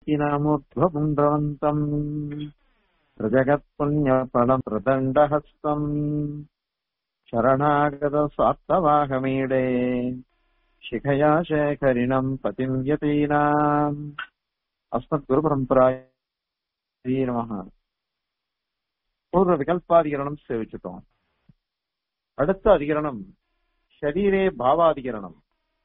वक्रतुण्डमहाकायसूर्यकोटिसमप्रभवम् प्रजगत्पुण्यफलम् प्रदण्डहस्तम् शरणागतस्वार्थवाहमीडे शिखया शेखरिणम् पतिम् यतीनाम् अस्मद्गुरुपरम्पराय நமஹ பூர்வ விகல்பாதிகரணம் சேவிச்சுட்டோம் அடுத்த அதிகரணம் ஷரீரே பாவாதிகரணம்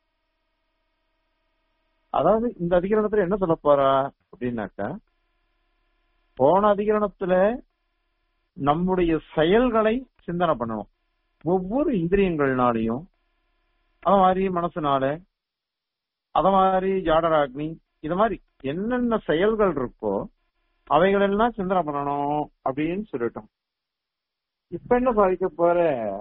அதாவது இந்த அதிகரணத்துல என்ன சொல்ல போறா அப்படின்னாக்கா போன அதிகரணத்துல நம்முடைய செயல்களை சிந்தனை பண்ணணும் ஒவ்வொரு இந்திரியங்கள்னாலையும் அத மாதிரி மனசுனால அத மாதிரி ஜாடராக்னி இது மாதிரி என்னென்ன செயல்கள் இருக்கோ அவைகளெல்லாம் சிந்தனை பண்ணணும் அப்படின்னு சொல்லிட்டோம் இப்ப என்ன சாதிக்க போற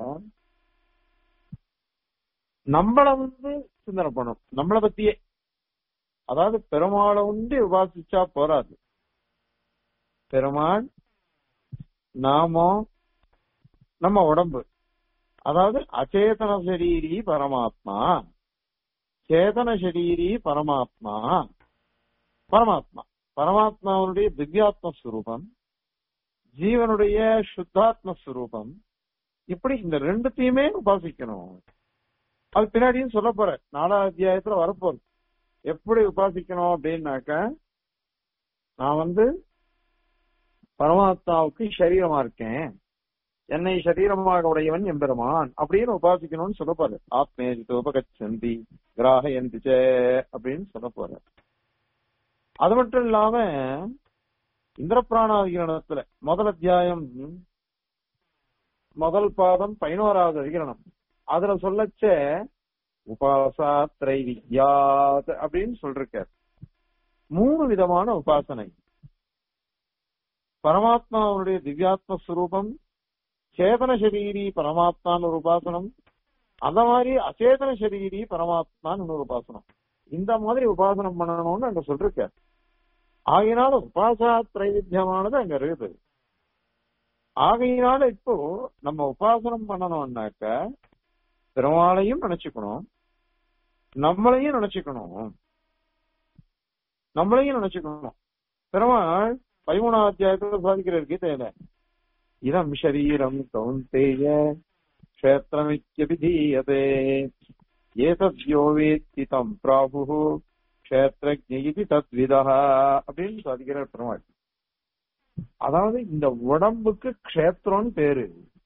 நம்மள வந்து சிந்தனை பண்ணணும் நம்மளை பத்தியே அதாவது பெருமாளை உண்டு உபாசிச்சா போராது பெருமாள் நாமோ நம்ம உடம்பு அதாவது அச்சேதன சரீரி பரமாத்மா சேதன சரீரி பரமாத்மா பரமாத்மா பரமாத்மாவுடைய திவ்யாத்ம ஸ்வரூபம் ஜீவனுடைய சுத்தாத்ம ஸ்வரூபம் இப்படி இந்த ரெண்டுத்தையுமே உபாசிக்கணும் அது பின்னாடியும் சொல்ல போற நாலாவது அத்தியாயத்துல வரப்போகுது எப்படி உபாசிக்கணும் அப்படின்னாக்க நான் வந்து பரமாத்மாவுக்கு சரீரமா இருக்கேன் என்னை சரீரமாக உடையவன் எம்பெருமான் அப்படின்னு உபாசிக்கணும்னு சொல்ல போற ஆத்மேஜித்து உபகச்சந்தி கிராக எந்திச்ச அப்படின்னு சொல்ல போற அது மட்டும் இல்லாம இந்திரபிராணாதிகரணத்துல முதல் அத்தியாயம் முதல் பாதம் பதினோராவது அதிகரணம் அதுல சொல்லச்ச உபாசா திரைவித்யாத் அப்படின்னு சொல்றார் மூணு விதமான உபாசனை பரமாத்மாவுடைய திவ்யாத்ம ஸ்வரூபம் சேதன சரீரி பரமாத்மான்னு ஒரு உபாசனம் அந்த மாதிரி அச்சேதன சரீரி பரமாத்மான்னு ஒரு உபாசனம் இந்த மாதிரி உபாசனம் பண்ணணும்னு அங்க சொல்றார் ஆகையினால உபாசா திரைவித்தியமானது அங்க இருக்குது ஆகையினால இப்போ நம்ம உபாசனம் பண்ணணும்னாக்க பெருமாளையும் நினைச்சுக்கணும் நம்மளையும் நினைச்சுக்கணும் நம்மளையும் நினைச்சுக்கணும் பெருமாள் பதிமூணாம் அத்தியாயத்துல சாதிக்கிறார் கீதையில இதம் சரீரம் கௌந்தேய க்ஷேத்திரமித்யபிதீயதே ஏதத்யோ வேத்தி தம் பிராபு க்ஷேத்திரஜி தத்விதா அப்படின்னு சாதிக்கிறார் பெருமாள் அதாவது இந்த உடம்புக்கு க்ஷேத்திரம்னு பேரு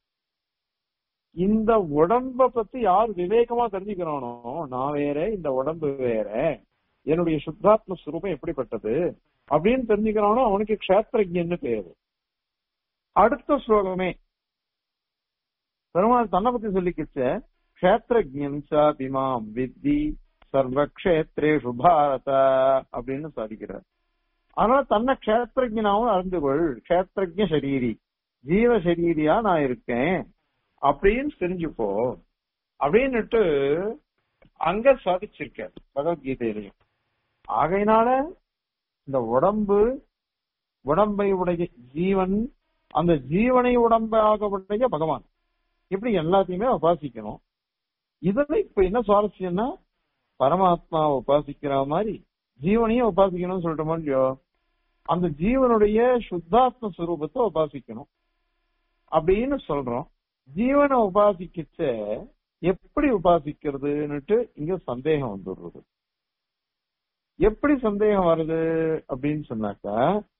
இந்த உடம்ப பத்தி யார் விவேகமா தெரிஞ்சுக்கிறானோ நான் வேற இந்த உடம்பு வேற என்னுடைய சுத்தாத்ம சுரூபம் எப்படிப்பட்டது அப்படின்னு தெரிஞ்சுக்கிறானோ அவனுக்கு க்ஷேத்திரஜன்னு பேரு அடுத்த ஸ்லோகமே பெருமாள் தன்னை பத்தி சொல்லிக்கிச்ச க்ஷேத்திரஜன் சாபிமாம் வித்தி சர்வக்ஷேத்ரேஷு பாரத அப்படின்னு சாதிக்கிறார் அதனால தன்னை க்ஷேத்திரஜனாவும் அறிந்து கொள் க்ஷேத்திரஜ சரீரி ஜீவ சரீரியா நான் இருக்கேன் அப்படின்னு தெரிஞ்சுப்போ அப்படின்னுட்டு அங்க சாதிச்சிருக்க பகவத்கீதையிலையும் ஆகையினால இந்த உடம்பு உடம்பை உடைய ஜீவன் அந்த ஜீவனை உடம்பாக உடைய பகவான் இப்படி எல்லாத்தையுமே உபாசிக்கணும் இதுல இப்ப என்ன சுவாரஸ்யம்னா பரமாத்மாவை உபாசிக்கிற மாதிரி ஜீவனையும் உபாசிக்கணும்னு சொல்லிட்டோமோ இல்லையோ அந்த ஜீவனுடைய சுத்தாத்ம சுரூபத்தை உபாசிக்கணும் அப்படின்னு சொல்றோம் ஜீவனை உபாசிக்கிச்ச எப்படி உபாசிக்கிறதுன்னுட்டு இங்க சந்தேகம் வந்துடுறது எப்படி சந்தேகம் வருது அப்படின்னு சொன்னாக்கா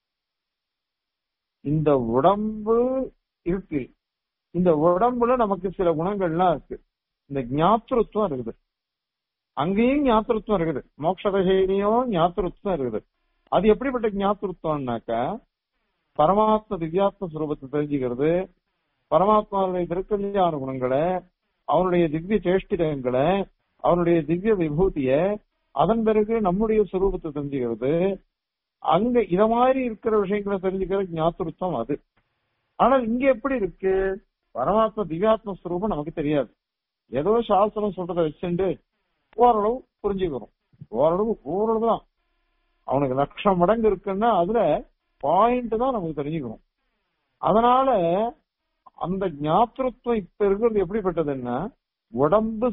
இந்த உடம்பு இருக்கு இந்த உடம்புல நமக்கு சில குணங்கள்லாம் இருக்கு இந்த ஞாபகத்துவம் இருக்குது அங்கேயும் ஞாபகத்துவம் இருக்குது மோட்ச தசையிலையும் ஞாபகத்துவம் இருக்குது அது எப்படிப்பட்ட ஞாபகத்துவம்னாக்கா பரமாத்ம திவ்யாத்ம சுரூபத்தை தெரிஞ்சுக்கிறது பரமாத்மாவுடைய திருக்கல்யாண குணங்களை அவனுடைய திவ்ய சேஷ்டிதங்களை அவனுடைய திவ்ய விபூதிய அதன் பிறகு நம்முடைய சுரூபத்தை தெரிஞ்சுக்கிறது அங்க இத மாதிரி இருக்கிற விஷயங்களை தெரிஞ்சுக்கிற ஞாபகத்துவம் அது ஆனால் இங்க எப்படி இருக்கு பரமாத்ம திவ்யாத்ம ஸ்வரூபம் நமக்கு தெரியாது ஏதோ சாஸ்திரம் சொல்றதை வச்சுட்டு ஓரளவு புரிஞ்சுக்கிறோம் ஓரளவு ஓரளவு தான் அவனுக்கு லட்சம் மடங்கு இருக்குன்னா அதுல பாயிண்ட் தான் நமக்கு தெரிஞ்சுக்கணும் அதனால அந்த ஞாபகத்துவம் இப்ப இருக்கிறது எப்படிப்பட்டதுன்னா உடம்பு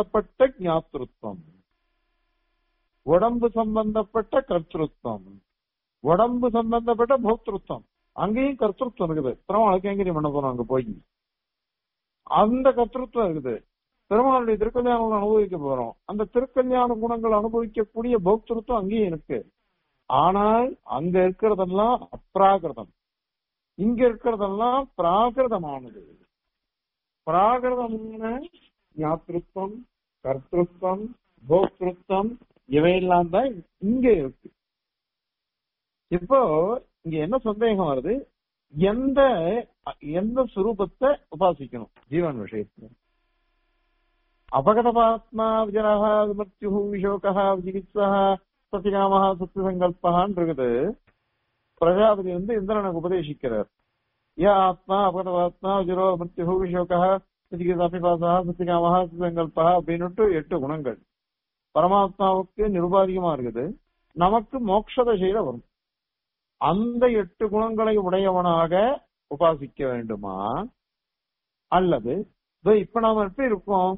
சம்பந்தப்பட்ட ஞாபகத்துவம் உடம்பு சம்பந்தப்பட்ட கர்த்தృత్వం உடம்பு சம்பந்தப்பட்ட போக்திருத்தம் அங்கேயும் கர்த்தృత్వం இருக்குது பெருமாளுக்கு கைங்கரியம் பண்ண போறோம் அங்க போய் அந்த கர்த்தృత్వం இருக்குது பெருமாளுடைய திருக்கல்யாணம் அனுபவிக்க போறோம் அந்த திருக்கல்யாண குணங்கள் அனுபவிக்கக்கூடிய போக்திருத்தம் அங்கேயும் இருக்கு ஆனால் அங்க இருக்கிறதெல்லாம் அப்ராகிருதம் இங்க இருக்கிறதெல்லாம் பிராகிருதமானது பிராகிருதமான ஞாத்திருத்தம் கர்த்திருத்தம் போக்திருத்தம் இவையெல்லாம் தான் இங்க இருக்கு இப்போ இங்க என்ன சந்தேகம் வருது எந்த எந்த சுரூபத்தை உபாசிக்கணும் ஜீவன் விஷயத்துல அபகதபாத்மா விஜரஹ விமர்த்தியு விஷோகா விஜிகித்சா சத்தியகாம சத்தியசங்கல்பான் இருக்குது பிரஜாபதி வந்து இந்திரனுக்கு உபதேசிக்கிறார் யா ஆத்மா அபகதபாத்மா விஜரோ மிருத்யு விஷோகா விஜிகிதாபிபாசா சத்தியகாம சத்தியசங்கல்பா அப்படின்னுட்டு எட்டு குணங்கள் பரமாத்மாவுக்கு நிருபாதிகமா இருக்குது நமக்கு மோட்ச தசையில வரும் அந்த எட்டு குணங்களை உடையவனாக உபாசிக்க வேண்டுமா அல்லது இதோ இப்ப நாம எப்படி இருக்கோம்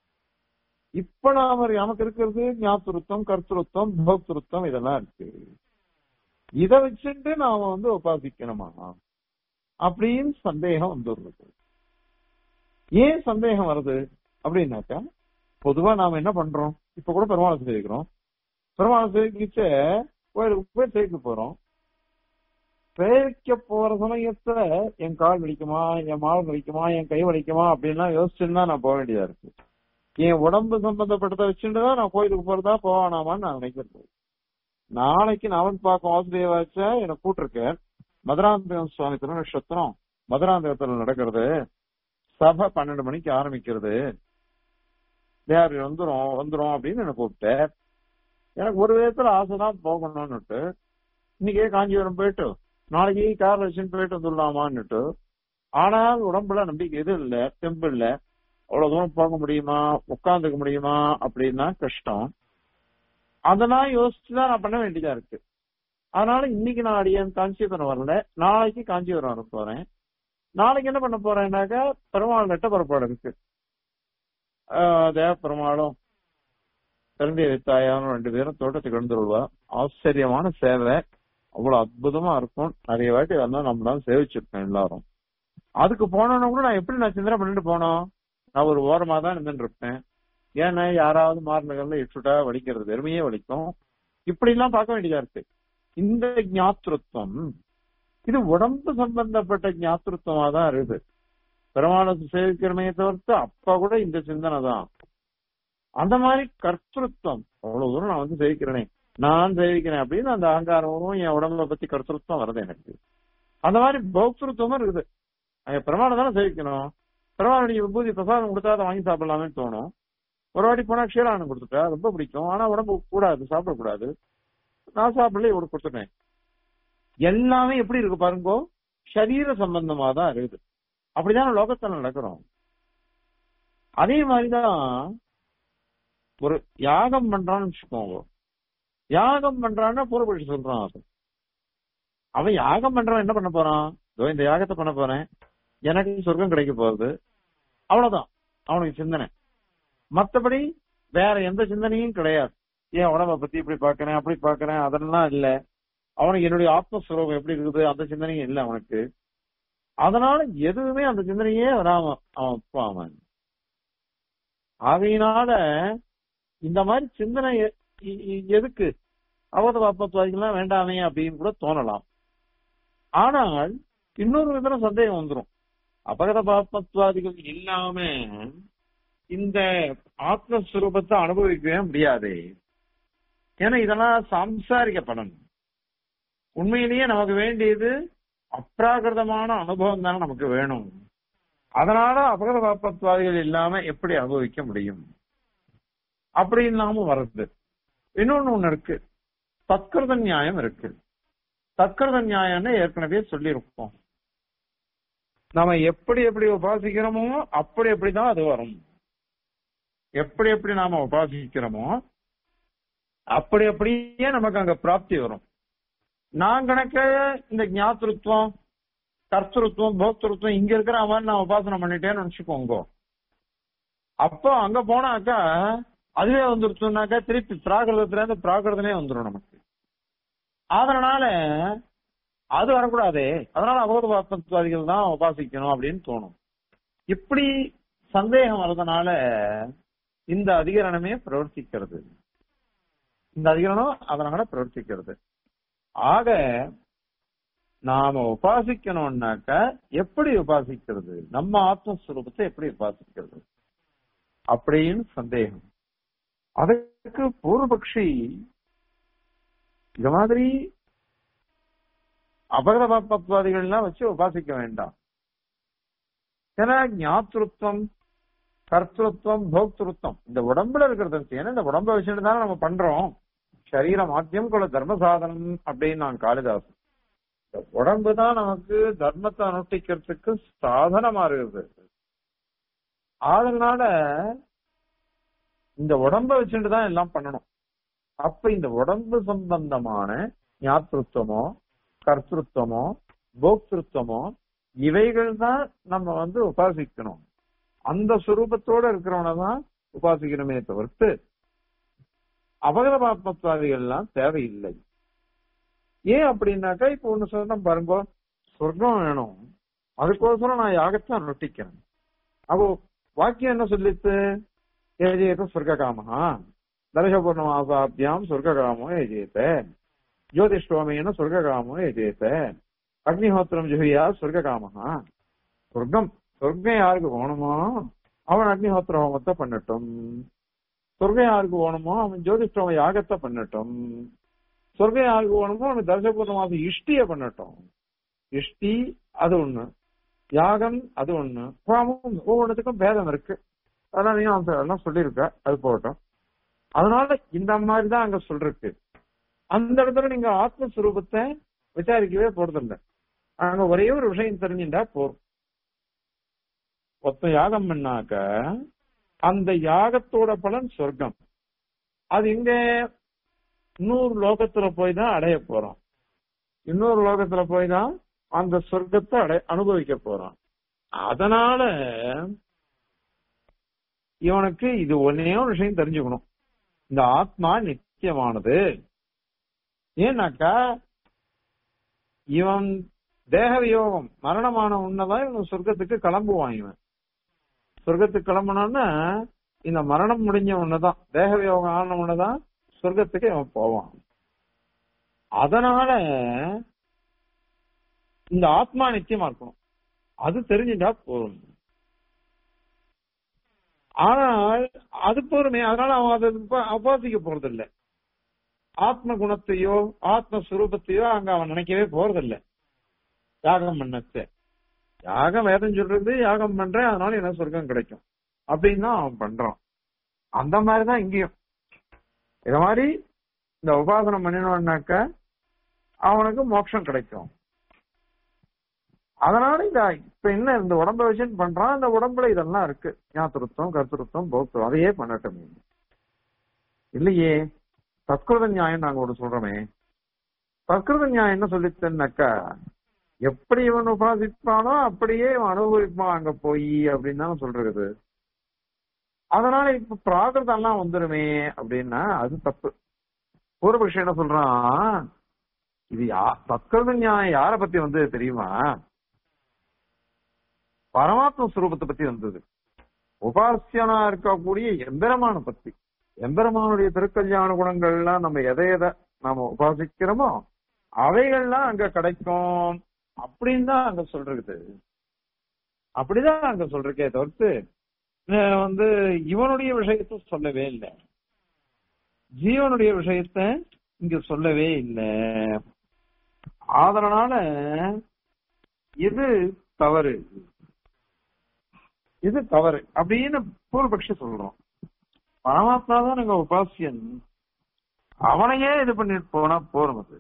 இப்ப நாம நமக்கு இருக்கிறது ஞாபகத்துவம் கர்த்தருத்தம் போக்திருத்தம் இதெல்லாம் இருக்கு இத வச்சுட்டு நாம வந்து உபாசிக்கணுமா அப்படின்னு சந்தேகம் வந்துடுறது ஏன் சந்தேகம் வருது அப்படின்னாக்கா பொதுவா நாம என்ன பண்றோம் இப்ப கூட பெருமாளை சேவிக்கிறோம் பெருமாளை சேவிக்கிச்ச கோயிலுக்கு போய் சேவிக்க போறோம் சேவிக்க போற சமயத்துல என் கால் வலிக்குமா என் மால் வலிக்குமா என் கை வலிக்குமா அப்படின்லாம் யோசிச்சுன்னு தான் நான் போக வேண்டியதா இருக்கு என் உடம்பு சம்பந்தப்பட்டதை வச்சுட்டு தான் நான் கோயிலுக்கு போறதா போவானாமான்னு நான் நினைக்கிறது நாளைக்கு நான் வந்து பார்க்க வாசுதேவாச்ச எனக்கு கூட்டிருக்கேன் மதுராந்தகம் சுவாமி திருநட்சத்திரம் மதுராந்தகத்துல நடக்கிறது சபை பன்னெண்டு மணிக்கு ஆரம்பிக்கிறது தேவி வந்துரும் வந்துரும் அப்படின்னு என்ன கூப்பிட்டேன் எனக்கு ஒரு விதத்துல ஆசைதான் போகணும்னுட்டு இன்னைக்கே காஞ்சிபுரம் போயிட்டு நாளைக்கு கார் வச்சுன்னு போயிட்டு வந்துடலாமான்னுட்டு ஆனால் உடம்புல நம்பிக்கை எதுவும் இல்ல தெம்பு இல்ல அவ்வளவு தூரம் போக முடியுமா உட்காந்துக்க முடியுமா அப்படின்னா கஷ்டம் அதெல்லாம் யோசிச்சுதான் நான் பண்ண வேண்டியதா இருக்கு அதனால இன்னைக்கு நான் அடியன் காஞ்சிபுரம் வரல நாளைக்கு காஞ்சிபுரம் வர போறேன் நாளைக்கு என்ன பண்ண போறேன்னாக்கா பெருமாள் நெட்ட புறப்பாடு இருக்கு தேவ பெருமாளும் திறந்திய வித்தாயாரும் ரெண்டு பேரும் தோட்டத்துக்கு எழுந்துருவா ஆச்சரியமான சேவை அவ்வளவு அற்புதமா இருக்கும் நிறைய வாட்டி வந்தா நம்ம தான் சேவிச்சிருக்கோம் எல்லாரும் அதுக்கு போனோம்னா கூட நான் எப்படி நான் சிந்தனை பண்ணிட்டு போனோம் நான் ஒரு ஓரமா தான் நின்றுட்டு இருப்பேன் ஏன்னா யாராவது மாறினகள்ல இட்டுட்டா வலிக்கிறது வெறுமையே வலிக்கும் இப்படி எல்லாம் பார்க்க வேண்டியதா இருக்கு இந்த ஞாத்திருத்தம் இது உடம்பு சம்பந்தப்பட்ட ஞாத்திருத்தமா தான் இருக்குது பெருமாளை சேவிக்கிறமே தவிர்த்து அப்ப கூட இந்த சிந்தனை தான் அந்த மாதிரி கர்த்தృత్వం அவ்வளவு தூரம் நான் வந்து சேவிக்கிறேனே நான் சேவிக்கிறேன் அப்படின்னு அந்த அகங்காரமும் என் உடம்புல பத்தி கர்த்தృత్వం வருது எனக்கு அந்த மாதிரி போக்திருத்தமும் இருக்குது அங்க பெருமாளை தானே சேவிக்கணும் பெருமாளுடைய விபூதி பிரசாதம் கொடுத்தா அதை வாங்கி சாப்பிடலாமே தோணும் ஒரு வாட்டி போனா க்ஷீரானம் கொடுத்துட்டா ரொம்ப பிடிக்கும் ஆனா உடம்பு கூடாது சாப்பிடக்கூடாது நான் சாப்பிடல இவரு கொடுத்துட்டேன் எல்லாமே எப்படி இருக்கு பாருங்கோ சரீர சம்பந்தமா தான் இருக்குது அப்படிதான் லோகத்துல நடக்கிறோம் அதே மாதிரிதான் ஒரு யாகம் பண்றான்னு வச்சுக்கோங்க யாகம் பண்றான்னா பூர்வபட்சி சொல்றான் அது அவன் யாகம் பண்றவன் என்ன பண்ண போறான் இதோ இந்த யாகத்தை பண்ண போறேன் எனக்கு சொர்க்கம் கிடைக்க போகுது அவ்வளவுதான் அவனுக்கு சிந்தனை மத்தபடி வேற எந்த சிந்தனையும் கிடையாது ஏன் உடம்ப பத்தி இப்படி பாக்குறேன் அப்படி பாக்குறேன் அதெல்லாம் இல்ல அவனுக்கு என்னுடைய ஆத்மஸ்வரூபம் எப்படி இருக்குது அந்த சிந்தனையும் இல்லை அவனுக்கு அதனால எதுவுமே அந்த சிந்தனையே வராம அவன் அவன் ஆகையினால இந்த மாதிரி சிந்தனை எதுக்கு அவத பாப்பத்துவாதிகள்லாம் வேண்டாமே அப்படின்னு கூட தோணலாம் ஆனால் இன்னொரு விதம் சந்தேகம் வந்துடும் அபகத பாப்பத்வாதிகள் இல்லாம இந்த ஆத்மஸ்வரூபத்தை அனுபவிக்கவே முடியாது ஏன்னா இதெல்லாம் சாம்சாரிக பலன் உண்மையிலேயே நமக்கு வேண்டியது அப்ராகிருதமான அனுபவம் தானே நமக்கு வேணும் அதனால அபகத பாப்பத்வாதிகள் இல்லாம எப்படி அனுபவிக்க முடியும் அப்படி இல்லாம வருது இன்னொன்னு ஒண்ணு இருக்கு தத்கிருத நியாயம் இருக்கு தத்கிருத நியாயம்னு ஏற்கனவே சொல்லியிருப்போம் நாம எப்படி எப்படி உபாசிக்கிறோமோ அப்படி எப்படிதான் அது வரும் எப்படி எப்படி நாம உபாசிக்கிறோமோ அப்படி அப்படியே நமக்கு அங்க பிராப்தி வரும் நான் கணக்க இந்த ஞாத்திருத்துவம் கர்த்தருத்துவம் போக்திருத்துவம் இங்க இருக்கிற மாதிரி நான் உபாசனை பண்ணிட்டேன்னு நினைச்சுக்கோங்க அப்போ அங்க போனாக்கா அதுவே வந்துருச்சுனாக்கா திருப்பி பிராகிருதத்துல இருந்து பிராகிருதனே வந்துடும் நமக்கு அதனால அது வரக்கூடாதே அதனால அபோத பாத்மத்வாதிகள் தான் உபாசிக்கணும் அப்படின்னு தோணும் இப்படி சந்தேகம் வர்றதுனால இந்த அதிகரணமே பிரவர்த்திக்கிறது இந்த அதிகரணம் அதனால பிரவர்த்திக்கிறது ஆக நாம உபாசிக்கணும்னாக்க எப்படி உபாசிக்கிறது நம்ம ஆத்மஸ்வரூபத்தை எப்படி உபாசிக்கிறது அப்படின்னு சந்தேகம் அதுக்கு பூர்வபக்ஷி இந்த மாதிரி அபகரபாத்வாதிகள்லாம் வச்சு உபாசிக்க வேண்டாம் ஏன்னா ஞாத்திருத்தம் கர்த்திருவம் போக்திருத்தம் இந்த உடம்புல இருக்கிறது ஏன்னா இந்த உடம்ப வச்சுட்டு தானே நம்ம பண்றோம் சரீர மாத்தியம் கொள்ள தர்ம சாதனம் அப்படின்னு நான் காளிதாசன் இந்த உடம்பு தான் நமக்கு தர்மத்தை அனுஷ்டிக்கிறதுக்கு சாதனமா இருக்குது அதனால இந்த உடம்ப வச்சுட்டு தான் எல்லாம் பண்ணணும் அப்ப இந்த உடம்பு சம்பந்தமான ஞாத்திருத்தமோ கர்த்திருவமோ போக்திருத்தமோ இவைகள் தான் நம்ம வந்து உபாசிக்கணும் அந்த சுரூபத்தோட இருக்கிறவனை தான் உபாசிக்கணுமே தவிர்த்து அபகரபாத்மத்வாதிகள் எல்லாம் தேவையில்லை ஏன் அப்படின்னாக்கா இப்ப ஒண்ணு சொன்ன பாருங்க சொர்க்கம் வேணும் அதுக்கோசரம் நான் யாகத்தை அனுஷ்டிக்கிறேன் அப்போ வாக்கியம் என்ன சொல்லித்து ஏஜேத சொர்க்க காமஹா தர்ஷபூர்ணமாசாபியாம் சொர்க்க காமோ ஏஜேத ஜோதிஷ்டோமேன சொர்க்க காமோ ஏஜேத அக்னிஹோத்திரம் ஜுஹியா சொர்க்க காமஹா சொர்க்கம் சொர்க்கம் யாருக்கு வேணுமோ அவன் அக்னிஹோத்திர ஹோமத்தை பண்ணட்டும் சொர்க்கம் யாருக்கு வேணுமோ அவன் ஜோதிஷ்டோம யாகத்தை பண்ணட்டும் சொர்க்கம் யாருக்கு வேணுமோ அவன் தர்சபூர்ணமாச இஷ்டிய பண்ணட்டும் இஷ்டி அது ஒண்ணு யாகம் அது ஒண்ணு ஹோமம் ஒவ்வொன்றுத்துக்கும் பேதம் இருக்கு அதெல்லாம் நீங்க எல்லாம் சொல்லியிருக்க அது போகட்டும் அதனால இந்த மாதிரி தான் அங்க சொல்றக்கு அந்த இடத்துல நீங்க ஆத்மஸ்வரூபத்தை விசாரிக்கவே போறதில்லை அங்க ஒரே ஒரு விஷயம் தெரிஞ்சுட்டா போறோம் ஒத்த யாகம் பண்ணாக்க அந்த யாகத்தோட பலன் சொர்க்கம் அது இங்க இன்னொரு லோகத்துல போய் தான் அடைய போறோம் இன்னொரு லோகத்துல போய் தான் அந்த சொர்க்கத்தை அடை அனுபவிக்க போறோம் அதனால இவனுக்கு இது ஒன்னே ஒரு விஷயம் தெரிஞ்சுக்கணும் இந்த ஆத்மா நித்தியமானது ஏன்னாக்கா இவன் தேக வியோகம் மரணமான உன்னதான் இவன் சொர்க்கத்துக்கு கிளம்புவான் இவன் சொர்க்கத்துக்கு கிளம்புனான்னா இந்த மரணம் முடிஞ்ச உன்னதான் தேக வியோகம் ஆன உன்னதான் சொர்க்கத்துக்கு இவன் போவான் அதனால இந்த ஆத்மா நிச்சயமா இருக்கணும் அது தெரிஞ்சுட்டா போதும் ஆனால் அது போருமே அதனால அவன் அதை உபாசிக்க போறது இல்ல ஆத்ம குணத்தையோ ஆத்ம சுரூபத்தையோ அங்க அவன் நினைக்கவே போறதில்ல யாகம் பண்ணச்சு யாகம் வேதம் சொல்றது யாகம் பண்றேன் அதனால என்ன சொர்க்கம் கிடைக்கும் அப்படின்னு தான் அவன் பண்றான் அந்த மாதிரிதான் இங்கேயும் இத மாதிரி இந்த உபாசனம் பண்ணினோம்னாக்க அவனுக்கு மோட்சம் கிடைக்கும் அதனால இந்த இப்ப என்ன இந்த உடம்ப வச்சுன்னு பண்றான் அந்த உடம்புல இதெல்லாம் இருக்கு ஞாத்திருத்தம் கருத்துருத்தம் போக்திரம் அதையே பண்ணட்டும் இல்லையே சத்கிருத நியாயம் நாங்க ஒன்று சொல்றோமே சத்கிருத நியாயம் என்ன சொல்லிச்சுன்னாக்கா எப்படி இவன் உபாசிப்பானோ அப்படியே இவன் அனுபவிப்பான் அங்க போய் அப்படின்னு தான் சொல்றது அதனால இப்ப பிராகிருதம் எல்லாம் வந்துருமே அப்படின்னா அது தப்பு பூர்வபக்ஷம் என்ன சொல்றான் இது யா சத்கிருத நியாயம் யார பத்தி வந்தது தெரியுமா பரமாத்ம ஸ்வரூபத்தை பத்தி வந்தது உபாசியனா இருக்கக்கூடிய எம்பெருமான பத்தி எம்பெருமானுடைய திருக்கல்யாண குணங்கள்லாம் நம்ம எதை எதை நாம உபாசிக்கிறோமோ அவைகள்லாம் அங்க கிடைக்கும் அப்படின்னு தான் அங்க சொல்றது அப்படிதான் அங்க சொல்றக்கே தவிர்த்து வந்து இவனுடைய விஷயத்த சொல்லவே இல்லை ஜீவனுடைய விஷயத்த இங்க சொல்லவே இல்லை அதனால இது தவறு இது தவறு அப்படின்னு பூர்வபக்ஷ சொல்றோம் பரமாத்மா தான் நாங்க உபாசியன் அவனையே இது பண்ணிட்டு போனா போறோம் அது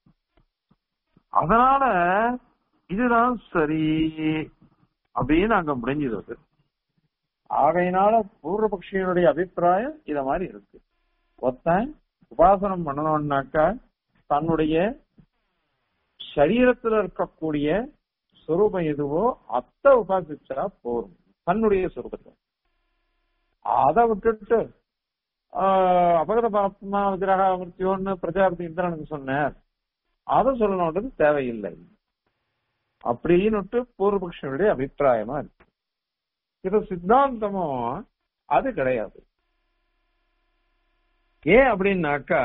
அதனால இதுதான் சரி அப்படின்னு அங்க முடிஞ்சது அது ஆகையினால பூர்வபக்ஷியனுடைய அபிப்பிராயம் இத மாதிரி இருக்கு ஒருத்தன் உபாசனம் பண்ணணும்னாக்கா தன்னுடைய சரீரத்துல இருக்கக்கூடிய சுரூபம் எதுவோ அத்தை உபாசிச்சா போதும் தன்னுடைய சுரூபத்தை அதை விட்டுட்டு அபகத பாத்மா விக்கிரக மிருத்தியோன்னு பிரஜாபதி இந்திரனுக்கு சொன்னார் அதை சொல்லணுன்றது தேவையில்லை அப்படின்னு பூர்வபக்ஷனுடைய அபிப்பிராயமா இருக்கு இது சித்தாந்தமோ அது கிடையாது ஏன் அப்படின்னாக்கா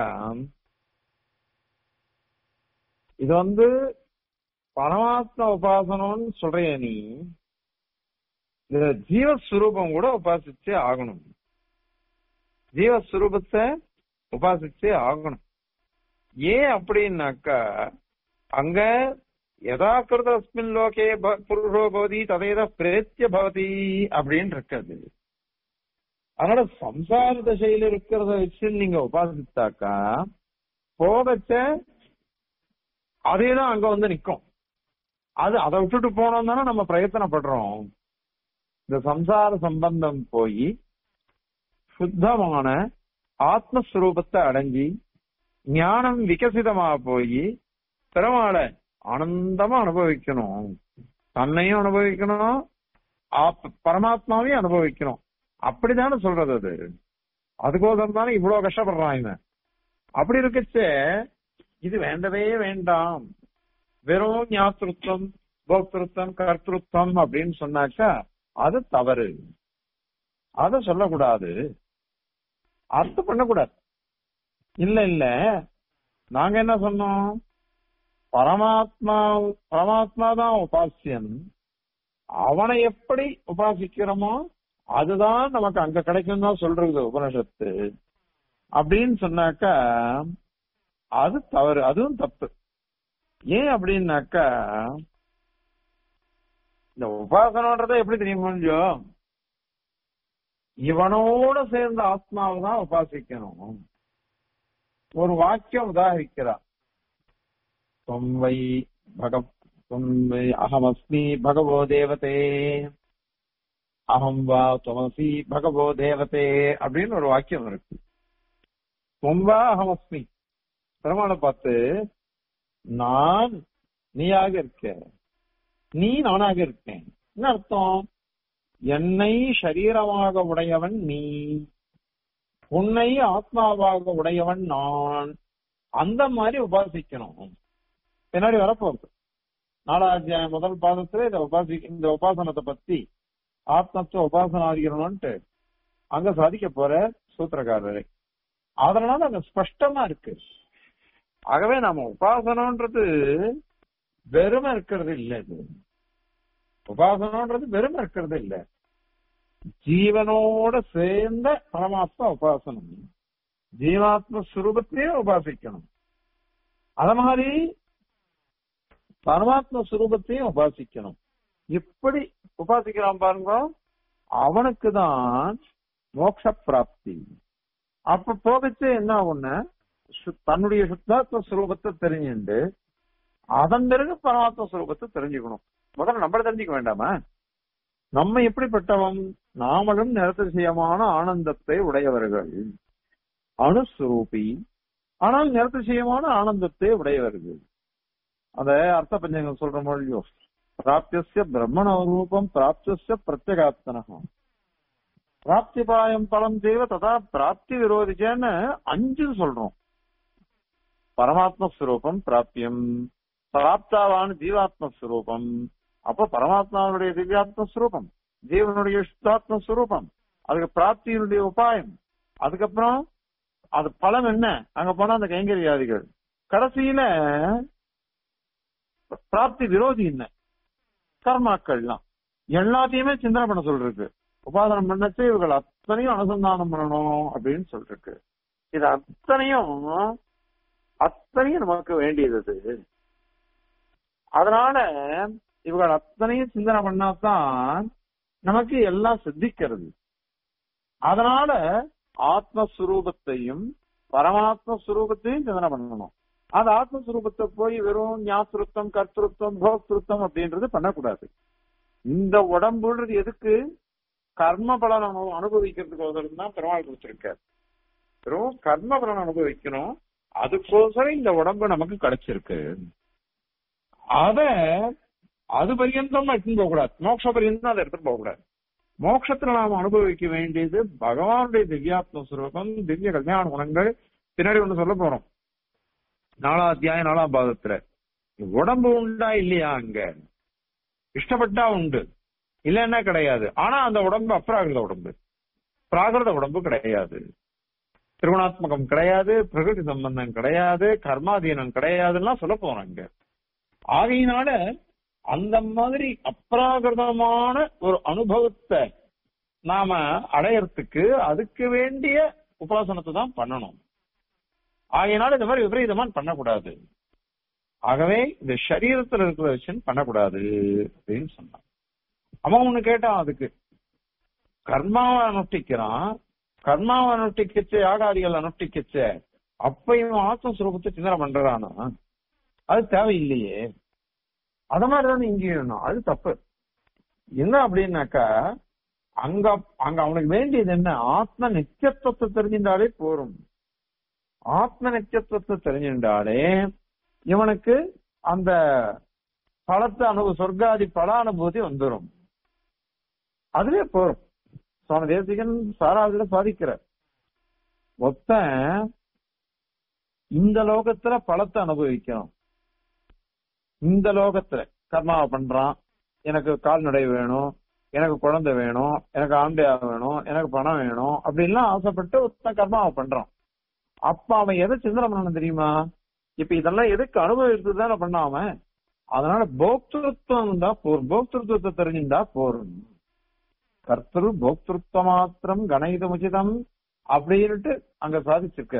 இது வந்து பரமாத்மா உபாசனம்னு சொல்றிய நீ இந்த ஜீவஸ்வரூபம் கூட உபாசிச்சே ஆகணும் ஜீவஸ்வரூபத்தை உபாசிச்சே ஆகணும் ஏன் அப்படின்னாக்கா அங்க யதா கிருத அஸ்மின் லோகே ப- புருஷோ பவதி ததேத பிரேத்திய பவதி அப்படின்னு இருக்காது அதனால சம்சார தசையில இருக்கிறத வச்சு நீங்க உபாசித்தாக்கா போகச்ச அதேதான் அங்க வந்து நிக்கும் அது அதை விட்டுட்டு போனோம் தானே நம்ம பிரயத்தனப்படுறோம் இந்த சம்சார சம்பந்தம் போய் சுத்தமான ஆத்மஸ்வரூபத்தை அடைஞ்சி ஞானம் விகசிதமா போய் பெருமாளை ஆனந்தமா அனுபவிக்கணும் தன்னையும் அனுபவிக்கணும் ஆப்- பரமாத்மாவையும் அனுபவிக்கணும் அப்படித்தானே சொல்றது அது அதுக்கோசரம் தானே இவ்வளவு கஷ்டப்படுறான் இவன் அப்படி இருக்கச்சே இது வேண்டவே வேண்டாம் வெறும் ஞாத்திருத்தம் போக்திருத்தம் கர்த்திருத்தம் அப்படின்னு சொன்னாக்கா அது தவறு அத சொல்லக்கூடாது அர்த்தம் பண்ணக்கூடாது இல்ல இல்ல நாங்க என்ன சொன்னோம் பரமாத்மா பரமாத்மா தான் உபாசியன் அவனை எப்படி உபாசிக்கிறோமோ அதுதான் நமக்கு அங்க கிடைக்கும் தான் சொல்றது உபனிஷத்து அப்படின்னு சொன்னாக்கா அது தவறு அதுவும் தப்பு ஏன் அப்படின்னாக்கா இந்த உபாசனன்றதை எப்படி தெரியும் கொஞ்சம் இவனோட சேர்ந்த ஆத்மாவை தான் உபாசிக்கணும் ஒரு வாக்கியம் உதாகரிக்கிறார் தொம்வை பக தொம்வை அகமஸ்மி பகவோ தேவதே அகம் வா துவசி பகவோ தேவதே அப்படின்னு ஒரு வாக்கியம் இருக்கு தொம்பா அகமஸ்மி பெருமாளை பார்த்து நான் நீயாக இருக்க நீ நானாக இருக்கேன் என்ன அர்த்தம் என்னை சரீரமாக உடையவன் நீ உன்னை ஆத்மாவாக உடையவன் நான் அந்த மாதிரி உபாசிக்கணும் பின்னாடி வரப்போகுது நாலாத்தியாயம் முதல் பாதத்துல இந்த உபாசி இந்த உபாசனத்தை பத்தி ஆத்மத்துவ உபாசனாதிகரணம்ட்டு அங்க சாதிக்க போற சூத்திரக்காரரு அதனால அங்க ஸ்பஷ்டமா இருக்கு ஆகவே நாம உபாசனம்ன்றது வெறுமை இருக்கிறது இல்ல இது உபாசனம்ன்றது வெறுமை இருக்கிறது இல்ல ஜீவனோட சேர்ந்த பரமாத்மா உபாசனம் ஜீவாத்ம சுரூபத்தையே உபாசிக்கணும் அத மாதிரி பரமாத்ம சுரூபத்தையும் உபாசிக்கணும் இப்படி உபாசிக்கிறான் பாருங்க அவனுக்கு தான் மோட்ச பிராப்தி அப்ப போகச்சு என்ன ஆகும்னா சு- தன்னுடைய சுத்தாத்ம சுரூபத்தை தெரிஞ்சுண்டு அதன் பிறகு பரமாத்ம சுரூபத்தை தெரிஞ்சுக்கணும் முதல்ல நம்மள தெரிஞ்சுக்க வேண்டாமா நம்ம எப்படிப்பட்டவன் நாமளும் நிறத்திசயமான ஆனந்தத்தை உடையவர்கள் அணுஸ்வரூபி ஆனால் நிறத்திசயமான ஆனந்தத்தை உடையவர்கள் அத அர்த்த பஞ்சங்கள் சொல்ற மொழியோ பிராப்திய பிரம்மண ரூபம் பிராப்திய பிரத்யகாத்மனகம் பிராப்திபாயம் பலம் செய்வ ததா பிராப்தி விரோதிச்சேன்னு அஞ்சு சொல்றோம் பரமாத்ம ஸ்வரூபம் பிராப்தியம் பிராப்தாவான ஜீவாத்ம ஸ்வரூபம் அப்ப பரமாத்மாவுடைய திவ்யாத்ம ஸ்வரூபம் ஜீவனுடைய சுத்தாத்ம ஸ்வரூபம் அதுக்கு பிராப்தியினுடைய உபாயம் அதுக்கப்புறம் அது பலம் என்ன அங்க போனா அந்த கைங்கரியாதிகள் கடைசியில பிராப்தி விரோதி என்ன கர்மாக்கள்லாம் எல்லாத்தையுமே சிந்தனை பண்ண சொல்றது உபாதனம் பண்ணச்சு இவர்கள் அத்தனையும் அனுசந்தானம் பண்ணணும் அப்படின்னு சொல்லிருக்கு இது அத்தனையும் அத்தனையும் நமக்கு வேண்டியது அது. அதனால இவர்கள் அத்தனையும் சிந்தனை பண்ணாதான் நமக்கு எல்லாம் சித்திக்கிறது அதனால ஆத்மஸ்வரூபத்தையும் பரமாத்ம ஸ்வரூபத்தையும் சிந்தனை பண்ணணும் அந்த ஆத்மஸ்வரூபத்தை போய் வெறும் ஞாத்திருத்தம் கர்த்திருத்தம் போக்திருத்தம் அப்படின்றது பண்ணக்கூடாது இந்த உடம்புன்றது எதுக்கு கர்ம பலன் அனு- அனுபவிக்கிறதுக்கோசரம் தான் பெருமாள் கொடுத்திருக்காரு வெறும் கர்ம பலன் அனுபவிக்கணும் அதுக்கோசரம் இந்த உடம்பு நமக்கு கிடைச்சிருக்கு அத அது பரியந்தம் எடுத்துன்னு போக கூடாது மோட்ச பரியந்தம் அதை எடுத்துட்டு போக கூடாது மோட்சத்துல நாம் அனுபவிக்க வேண்டியது பகவானுடைய திவ்யாத்ம சுரூபம் திவ்ய கல்யாண குணங்கள் பின்னாடி ஒண்ணு சொல்ல போறோம் நாலாம் அத்தியாயம் நாலாம் பாதத்துல உடம்பு உண்டா இல்லையா அங்க இஷ்டப்பட்டா உண்டு இல்லைன்னா கிடையாது ஆனா அந்த உடம்பு அப்ராகிருத உடம்பு பிராகிருத உடம்பு கிடையாது திருகுணாத்மகம் கிடையாது பிரகிருதி சம்பந்தம் கிடையாது கர்மாதீனம் கிடையாதுன்னா சொல்ல போறாங்க ஆகையினால அந்த மாதிரி அப்ராகிருதமான ஒரு அனுபவத்தை நாம அடையறதுக்கு அதுக்கு வேண்டிய உபாசனத்தை தான் பண்ணணும் ஆகையினால இந்த மாதிரி விபரீதமான பண்ணக்கூடாது ஆகவே இந்த சரீரத்துல இருக்கிற விஷயம் பண்ணக்கூடாது அப்படின்னு சொன்னான் அவன் ஒண்ணு கேட்டான் அதுக்கு கர்மாவை அனுஷ்டிக்கிறான் கர்மாவை அனுஷ்டிக்கச்சு யாகாதிகள் அனுஷ்டிக்கச்சு அப்பயும் ஆத்மஸ்வரூபத்தை சிந்தனை பண்றானா அது தேவையில்லையே அத மாதிரிதான் இங்கேயும் அது தப்பு என்ன அப்படின்னாக்கா அங்க அங்க அவனுக்கு வேண்டியது என்ன ஆத்ம நித்தியத்துவத்தை தெரிஞ்சின்றாலே போரும் ஆத்ம நித்தியத்துவத்தை தெரிஞ்சின்றாலே இவனுக்கு அந்த பலத்தை அனுபவ சொர்க்காதி பல அனுபூதி வந்துடும் அதுவே போரும் சுவாமி தேசிகன் சாராவதுல சாதிக்கிறார் மொத்தம் இந்த லோகத்துல பலத்தை அனுபவிக்கணும் இந்த லோகத்துல கர்மாவை பண்றான் எனக்கு கால்நடை வேணும் எனக்கு குழந்தை வேணும் எனக்கு ஆண்டையா வேணும் எனக்கு பணம் வேணும் அப்படின்லாம் ஆசைப்பட்டு ஒருத்தன் கர்மாவை பண்றான் அப்ப அவன் எதை சிந்தனை பண்ணணும் தெரியுமா இப்ப இதெல்லாம் எதுக்கு அனுபவித்து தானே பண்ணாம அதனால போக்திருத்துவம் தான் போரும் போக்திருத்துவத்தை தெரிஞ்சுட்டா போரும் கர்த்தரு போக்திருத்த மாத்திரம் கணயித உச்சிதம் அப்படின்ட்டு அங்க சாதிச்சிருக்க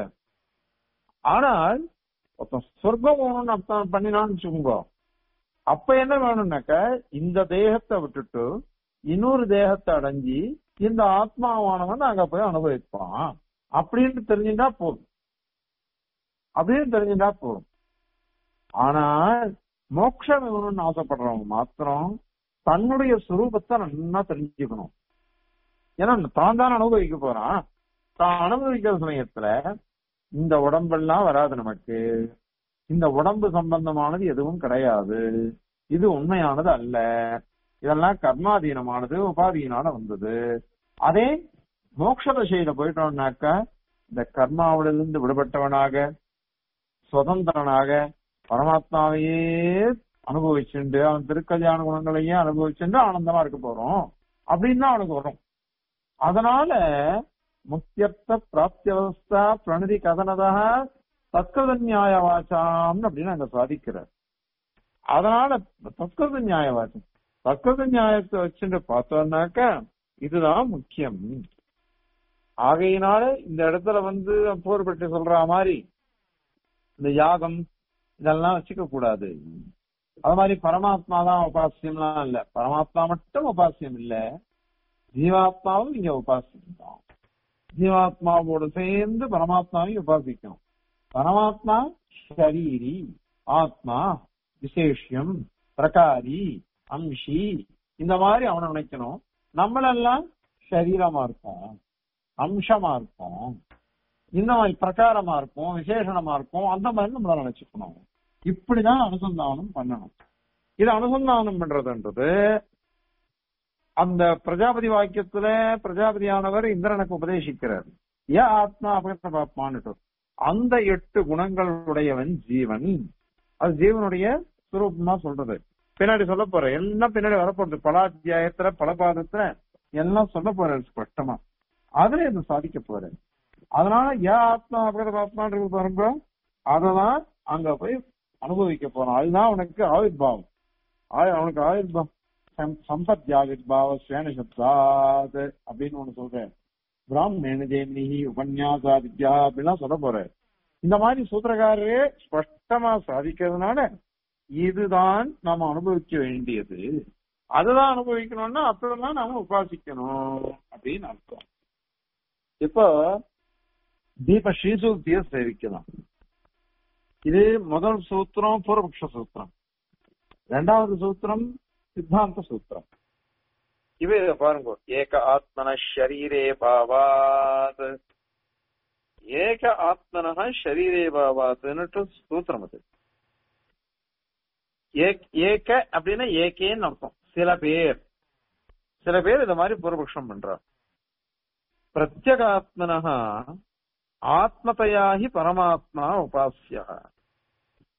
ஆனால் ஒருத்தன் சொர்க்கம் போகணும்னு அர்த்தம் பண்ணினான்னு வச்சுக்கோங்க அப்ப என்ன வேணும்னாக்க இந்த தேகத்தை விட்டுட்டு இன்னொரு தேகத்தை அடைஞ்சி இந்த ஆத்மாவானவன் அங்க போய் அனுபவிப்பான் அப்படின்னு தெரிஞ்சுட்டா போதும் அப்படின்னு தெரிஞ்சுட்டா போதும் ஆனால் மோட்சம் வேணும்னு ஆசைப்படுறவங்க மாத்திரம் தன்னுடைய சுரூபத்தை நல்லா தெரிஞ்சுக்கணும் ஏன்னா தான் தான் அனுபவிக்க போறான் தான் அனுபவிக்கிற சமயத்துல இந்த உடம்பெல்லாம் வராது நமக்கு இந்த உடம்பு சம்பந்தமானது எதுவும் கிடையாது இது உண்மையானது அல்ல இதெல்லாம் கர்மாதீனமானது உபாதீனால வந்தது அதே மோட்ச தசையில போயிட்டோம்னாக்க இந்த கர்மாவிலிருந்து விடுபட்டவனாக சுதந்திரனாக பரமாத்மாவையே அனுபவிச்சுண்டு அவன் திருக்கல்யாண குணங்களையே அனுபவிச்சுண்டு ஆனந்தமா இருக்க போறோம் அப்படின்னு தான் அவனுக்கு வரும் அதனால முக்கியத்த பிராப்தியவஸ்தா பிரணதி கதனதா தத்கிருத நியாய வாச்சாம்னு அப்படின்னு அங்க சாதிக்கிறார் அதனால தத்கிருத நியாய வாச்சம் தத்கிருத நியாயத்தை வச்சுட்டு பார்த்தோம்னாக்க இதுதான் முக்கியம் ஆகையினால இந்த இடத்துல வந்து போர்பட்டு சொல்ற மாதிரி இந்த யாகம் இதெல்லாம் வச்சுக்க கூடாது அது மாதிரி பரமாத்மா தான் உபாசியம்லாம் இல்ல பரமாத்மா மட்டும் உபாசியம் இல்ல ஜீவாத்மாவும் இங்க உபாசியம் தான் ஜீவாத்மாவோடு சேர்ந்து பரமாத்மாவையும் உபாசிக்கணும் பரமாத்மா ஷரீரி ஆத்மா விசேஷம் பிரகாரி அம்ஷி இந்த மாதிரி அவனை நினைக்கணும் நம்மளெல்லாம் சரீரமா இருப்போம் அம்சமா இருப்போம் இந்த மாதிரி பிரகாரமா இருக்கும் விசேஷணமா இருக்கும் அந்த மாதிரி நம்மள நினைச்சுக்கணும் இப்படிதான் அனுசந்தானம் பண்ணணும் இது அனுசந்தானம் பண்றதுன்றது அந்த பிரஜாபதி வாக்கியத்துல பிரஜாபதியானவர் இந்திரனுக்கு உபதேசிக்கிறார் ஏ ஆத்மா அபகத்த பாப்மான்ட்டு அந்த எட்டு குணங்களுடையவன் ஜீவன் அது ஜீவனுடைய சுரூபமா சொல்றது பின்னாடி சொல்ல போற எல்லாம் பின்னாடி வரப்போறது பல அத்தியாயத்துல பல பாதத்துல எல்லாம் சொல்ல போறாரு ஸ்பஷ்டமா அதுல இது சாதிக்க போறாரு அதனால ஏன் ஆத்மா அபகத பாப்மான்றது பாருங்க அததான் அங்க போய் அனுபவிக்க போறான் அதுதான் அவனுக்கு ஆவிர்வாவம் அவனுக்கு ஆவிர்வாவம் சம்பத் ஆவிர்வாவ ஸ்வேன சப்தாத் அப்படின்னு ஒண்ணு சொல்றேன் பிராமணேன ஜெயமினி உபன்யாசா வித்யா அப்படிலாம் சொல்ல போறாரு இந்த மாதிரி சூத்திரக்காரரே ஸ்பஷ்டமா சாதிக்கிறதுனால இதுதான் நாம அனுபவிக்க வேண்டியது அதுதான் அனுபவிக்கணும்னா அப்படிதான் நாம உபாசிக்கணும் அப்படின்னு அர்த்தம் இப்போ தீப ஸ்ரீசூக்திய சேவிக்கலாம் இது முதல் சூத்திரம் பூர்வபக்ஷ சூத்திரம் ரெண்டாவது சூத்திரம் சித்தாந்த சூத்திரம் இவை பாருங்க ஏக ஆத்மன ஷரீரே பாவாத் ஏக ஆத்மன ஷரீரே பாவாத்னுட்டு சூத்திரம் அது ஏக அப்படின்னா ஏகேன்னு அர்த்தம் சில பேர் சில பேர் இந்த மாதிரி பூர்வபக்ஷம் பண்றார் பிரத்யகாத்மனா ஆத்மதையாகி பரமாத்மா உபாசிய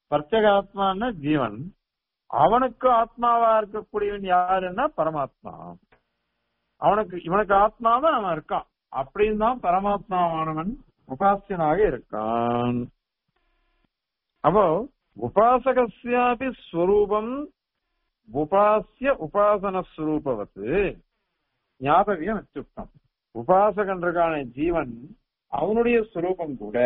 பிரத்யேகாத்மான்னா ஜீவன் அவனுக்கு ஆத்மாவா இருக்கக்கூடியவன் யாருன்னா பரமாத்மா அவனுக்கு இவனுக்கு ஆத்மாவா அவன் இருக்கான் அப்படின்னு தான் பரமாத்மாவானவன் உபாசியனாக இருக்கான் அப்போ உபாசகஸ்யாபி ஸ்வரூபம் உபாசிய உபாசன ஸ்வரூபவத்து ஞாபகம் வச்சுட்டான் உபாசகன்றக்கான ஜீவன் அவனுடைய ஸ்வரூபம் கூட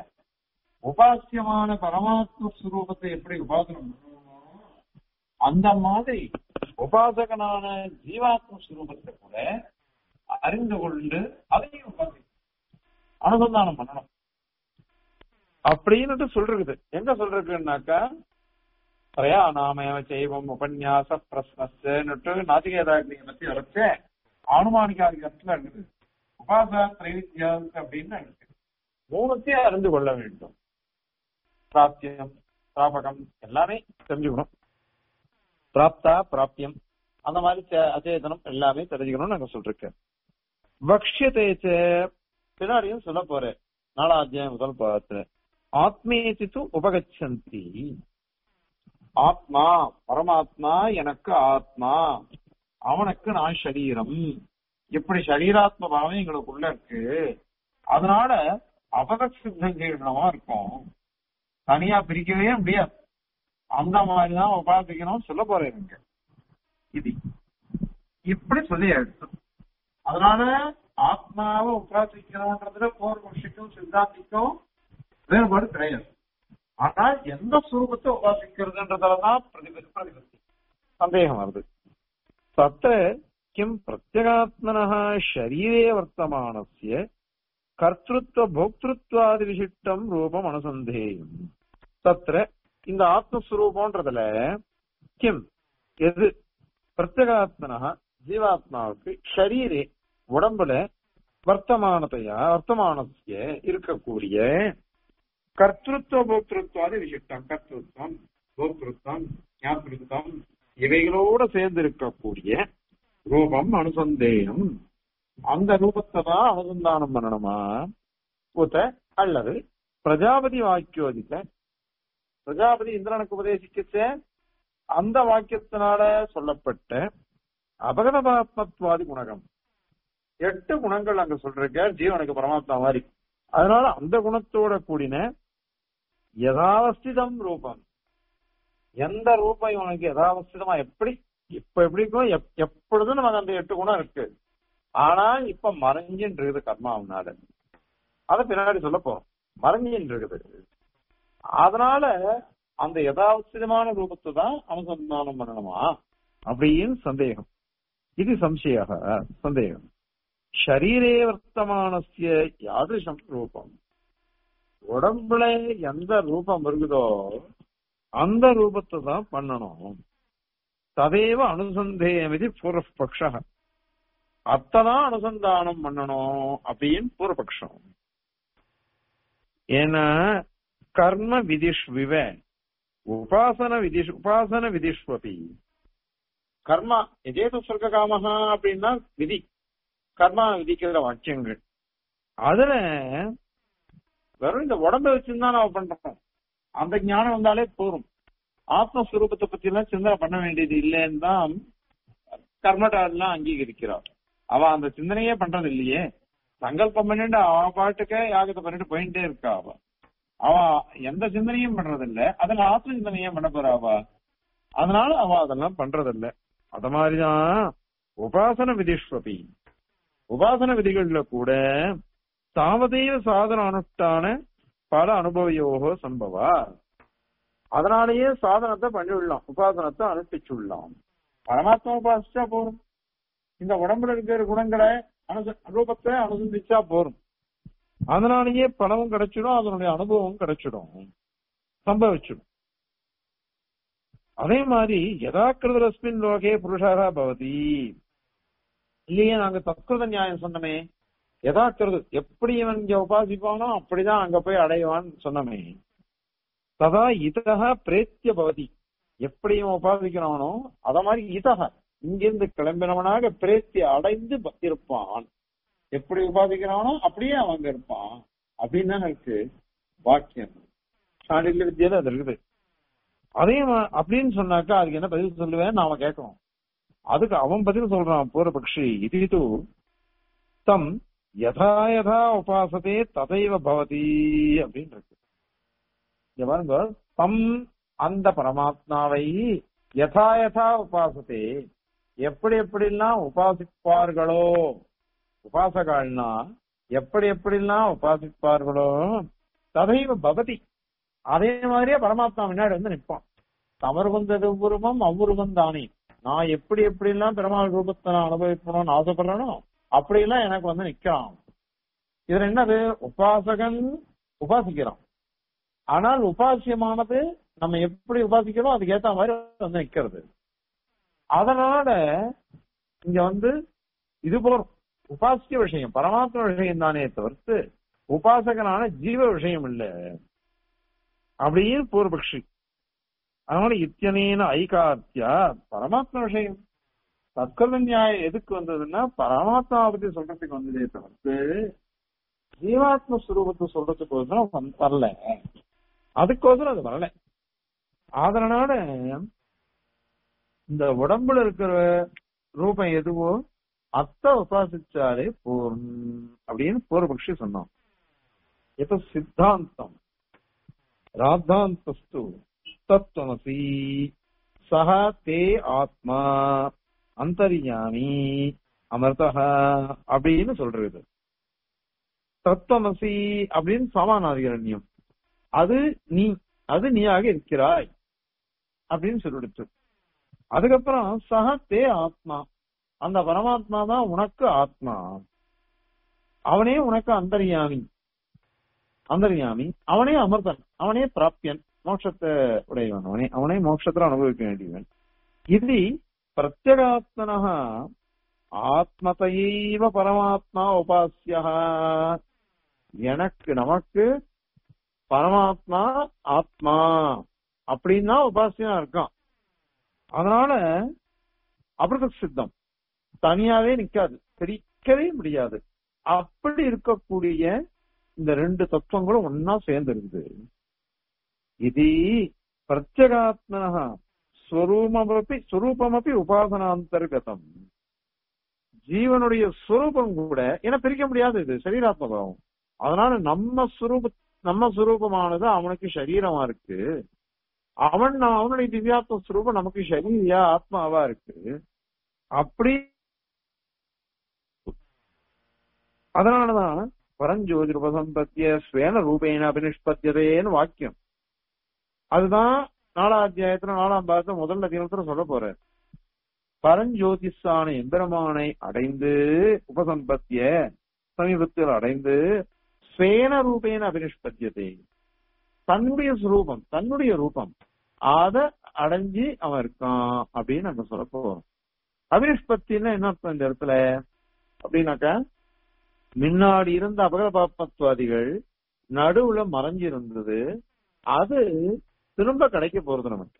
உபாசியமான பரமாத்ம ஸ்வரூபத்தை எப்படி உபாசனம் பண்ணுவோமோ அந்த மாதிரி உபாசகனான ஜீவாத்ம ஸ்வரூபத்தை கூட அறிந்து கொண்டு அதையும் உபாசி அனுசந்தானம் பண்ணணும் அப்படின்னுட்டு சொல்றது எங்க சொல்றதுன்னாக்கா பிரயா நாம செய்வம் உபன்யாச பிரஸ்னஸ்னுட்டு நாசிகேதாக்னியை பத்தி வரைச்ச அனுமானிகாதிகத்துல இருக்குது உபாசா திரைவித்யாஸ் அப்படின்னு இருக்கு மூணுத்தையும் அறிந்து கொள்ள வேண்டும் பிராப்தியம் பிராபகம் எல்லாமே தெரிஞ்சுக்கணும் பிராப்தா பிராப்தியம் அந்த மாதிரி சே- அச்சேதனம் எல்லாமே தெரிஞ்சுக்கணும்னு நாங்க சொல்றேன் பக்ஷியதேச்ச பின்னாடியும் சொல்ல போறேன் நாலாம் அத்தியாயம் முதல் பாகத்துல ஆத்மேதி து உபகச்சந்தி ஆத்மா பரமாத்மா எனக்கு ஆத்மா அவனுக்கு நான் சரீரம் இப்படி சரீராத்ம பாவம் எங்களுக்குள்ள இருக்கு அதனால அபகத் சித்தம் செய்யணுமா இருக்கும் தனியா பிரிக்கவே முடியாது அந்த மாதிரிதான் உபாசிக்கணும் சொல்ல போறேன் இங்க இது இப்படி சொல்லி எடுத்து அதனால ஆத்மாவை உபாசிக்கணும்ன்றதுல பூர்வபக்ஷிக்கும் சித்தாந்திக்கும் வேறுபாடு கிடையாது ஆனால் எந்த சுரூபத்தை உபாசிக்கிறதுன்றதுலதான் பிரதிபதி பிரதிபத்தி சந்தேகம் வருது தத்த கிம் பிரத்யகாத்மனः ஷரீரே வர்த்தமானஸ்ய கர்த்திருவ போக்திருத்வாதி விசிஷ்டம் ரூபம் அனுசந்தேயம் தத்ர இந்த ஆத்மஸ்வரூபம்ன்றதுல கிம் எது பிரத்யகாத்மனः ஜீவாத்மாவுக்கு ஷரீரே உடம்புல வர்த்தமானதையா வர்த்தமானசிய இருக்கக்கூடிய கர்த்திருவ போக்திருத்வாதி விசிஷ்டம் கர்த்திருவம் போக்திருத்தம் ஞாபகம் இவைகளோட சேர்ந்து இருக்கக்கூடிய ரூபம் அனுசந்தேயம் அந்த ரூபத்தை தான் அனுசந்தானம் பண்ணணுமா உத அல்லது பிரஜாபதி வாக்கியோதிக்க பிரஜாபதி இந்திரனுக்கு உபதேசிக்கச்ச அந்த வாக்கியத்தினால சொல்லப்பட்ட அபகதபாத்மத்வாதி குணகம் எட்டு குணங்கள் அங்க சொல்றீங்க ஜீவனுக்கு பரமாத்மா மாதிரி அதனால அந்த குணத்தோட கூடின யதாவஸ்திதம் ரூபம் எந்த ரூபம் இவனுக்கு யதாவஸ்திதமா எப்படி இப்ப எப்படி இருக்கும் எப்- எப்பொழுதும் நமக்கு அந்த எட்டு குணம் இருக்கு ஆனா இப்ப மறைஞ்சின்னு இருக்குது கர்மாவனால அத பின்னாடி சொல்ல போறோம் மறைஞ்சின்னு இருக்குது அதனால அந்த யதாவசியமான ரூபத்தை தான் அனுசந்தானம் பண்ணணுமா அப்படின்னு சந்தேகம் இது சம்சயாக சந்தேகம் ஷரீரே வர்த்தமானசிய யாதிருஷம் ரூபம் உடம்புல எந்த ரூபம் இருக்குதோ அந்த ரூபத்தை தான் பண்ணணும் ததேவ அனுசந்தேயம் இது பூர்வபக்ஷ அத்ததான் அனுசந்தானம் பண்ணணும் அப்படின்னு பூர்வபக்ஷம் ஏன்னா கர்ம விதிஷ்விவ உபாசன விதிஷ் உபாசன விதிஷ்வபி கர்மா எதேது சொர்க்க காமஹா அப்படின்னா விதி கர்மா விதிக்கிற வாக்கியங்கள் அதுல வெறும் இந்த உடம்ப வச்சுதான் நம்ம பண்றோம் அந்த ஞானம் வந்தாலே போதும் ஆத்மஸ்வரூபத்தை பத்தி எல்லாம் சிந்தனை பண்ண வேண்டியது இல்லைன்னு தான் கர்மடாலாம் அங்கீகரிக்கிறார் அவ அந்த சிந்தனையே பண்றது இல்லையே சங்கல்பம் பண்ணிட்டு அவ பாட்டுக்க யாகத்தை பண்ணிட்டு போயிட்டே இருக்கா அவ அவ எந்த சிந்தனையும் பண்றது இல்ல அதுல ஆத்ம சிந்தனையே பண்ண போறா அவ அதனால அவ அதெல்லாம் பண்றது இல்ல அத மாதிரிதான் உபாசன விதிஷ்வபி உபாசன விதிகள்ல கூட தாவதேவ சாதன அனுஷ்டான பல அனுபவியோகோ சம்பவா அதனாலேயே சாதனத்தை பண்ணிவிடலாம் உபாசனத்தை அனுஷ்டிச்சுடலாம் பரமாத்மா உபாசிச்சா போதும் இந்த உடம்புல இருக்கிற குணங்களை அனுச ரூபத்தை அனுசந்திச்சா போதும் அதனாலேயே பணமும் கிடைச்சிடும் அதனுடைய அனுபவம் கிடைச்சிடும் சம்பவிச்சிடும் அதே மாதிரி யதாக்கிருதரஸ்மின் லோகே புருஷாக பவதி இல்லையே நாங்க தத்கிருத நியாயம் சொன்னமே யதாக்கிருது எப்படி இவன் இங்க உபாசிப்பானோ அப்படிதான் அங்க போய் அடைவான்னு சொன்னமே ததா இதக பிரேத்திய பவதி எப்படி இவன் உபாசிக்கிறானோ அத மாதிரி இதக இங்கிருந்து கிளம்பினவனாக பிரேத்திய அடைந்து ப- இருப்பான் எப்படி உபாசிக்கிறானோ அப்படியே அவன் அங்க இருப்பான் அப்படின்னு தான் இருக்கு வாக்கியம் சாண்டில்ய வித்தியில அது இருக்குது அதே மா- அப்படின்னு சொன்னாக்கா அதுக்கு என்ன பதில் சொல்லுவேன் நாம கேட்கணும் அதுக்கு அவன் பதில் சொல்றான் பூர்வபக்ஷி இது இது தம் யதா யதா உபாசதே ததைவ பவதி அப்படின்னு இருக்கு இங்க பாருங்க தம் அந்த பரமாத்மாவை யதா யதா உபாசதே எப்படி எப்படிலாம் உபாசிப்பார்களோ உபாசகால்னா எப்படி எப்படிலாம் உபாசிப்பார்களோ ததைவ பவதி அதே மாதிரியே பரமாத்மா முன்னாடி வந்து நிற்பான் தமர் வந்தது உருவம் அவ்வுருவம் தானே நான் எப்படி எப்படி எல்லாம் பெருமாள் ரூபத்தை நான் அனுபவிக்கணும்னு ஆசைப்படுறேனோ அப்படி எல்லாம் எனக்கு வந்து நிக்கிறான் இதுல என்னது உபாசகன் உபாசிக்கிறான் ஆனால் உபாசியமானது நம்ம எப்படி உபாசிக்கிறோம் அதுக்கு ஏத்த மாதிரி வந்து நிக்கிறது அதனால இங்க வந்து இது போறோம் உபாசிய விஷயம் பரமாத்ம விஷயம் தானே தவிர்த்து உபாசகனான ஜீவ விஷயம் இல்ல அப்படின்னு பூர்வபக்ஷி அதனால இத்தியனேன ஐகாத்தியா பரமாத்ம விஷயம் தற்கொலை நியாயம் எதுக்கு வந்ததுன்னா பரமாத்மா பத்தி சொல்றதுக்கு வந்ததே தவிர்த்து ஜீவாத்ம சுரூபத்தை சொல்றதுக்கோசரம் வந்து- வரல அதுக்கோசரம் அது வரல அதனால இந்த உடம்புல இருக்கிற ரூபம் எதுவோ அத்த உபாசிச்சாலே போரும் அப்படின்னு பூர்வபக்ஷி சொன்னான் இப்ப சித்தாந்தம் ராத்தாந்தஸ்து தத்துவமசி சஹ தே ஆத்மா அந்தரியாமி அமிர்தா அப்படின்னு சொல்றது தத்துவமசி அப்படின்னு சமானாதிகரண்யம் அது நீ அது நீயாக இருக்கிறாய் அப்படின்னு சொல்லிடுச்சு அதுக்கப்புறம் சஹ தே ஆத்மா அந்த பரமாத்மா தான் உனக்கு ஆத்மா அவனே உனக்கு அந்தர்யாமி அந்தர்யாமி அவனே அமிர்தன் அவனே பிராப்தியன் மோட்சத்தை உடையவன் அவனே அவனே மோட்சத்துல அனுபவிக்க வேண்டியவன் இது பிரத்யகாத்மனः ஆத்மதையைவ பரமாத்மா உபாசியா எனக்கு நமக்கு பரமாத்மா ஆத்மா அப்படின்னா உபாசியா இருக்கான் அதனால அபிரதக் சித்தம் தனியாவே நிக்காது பிரிக்கவே முடியாது அப்படி இருக்கக்கூடிய இந்த ரெண்டு தத்துவங்களும் ஒன்னா சேர்ந்து இருக்குது இது பிரத்யகாத்மன ஸ்வரூபமபி ஸ்வரூபமபி உபாசனாந்தர்கதம் ஜீவனுடைய ஸ்வரூபம் கூட ஏன்னா பிரிக்க முடியாது இது சரீராத்மகம் அதனால நம்ம சுரூப நம்ம சுரூபமானது அவனுக்கு சரீரமா இருக்கு அவன் அவனுடைய திவ்யாத்ம ஸ்வரூபம் நமக்கு சரீரியா ஆத்மாவா இருக்கு அப்படி அதனாலதான் பரஞ்சோதி உபசம்பத்திய ஸ்வேன ரூபேன அபினிஷ்பத்தியதேன்னு வாக்கியம் அதுதான் நாலாம் அத்தியாயத்துல நாலாம் பாகத்துல முதல் அதிகாரத்துல சொல்ல போற பரஞ்சோதிஷான எம்பெருமானை அடைந்து உபசம்பத்திய சமீபத்தில் அடைந்து ஸ்வேன ரூபேன அபினிஷ்பத்தியதே தன்னுடைய சுரூபம் தன்னுடைய ரூபம் அத அடைஞ்சு அவன் இருக்கான் அப்படின்னு நம்ம சொல்ல போறோம் அபினிஷ்பத்தின்னா என்ன அர்த்தம் இந்த இடத்துல அப்படின்னாக்கா முன்னாடி இருந்த அபகர பாப்பத்வாதிகள் நடுவுல மறைஞ்சு இருந்தது அது திரும்ப கிடைக்க போறது நமக்கு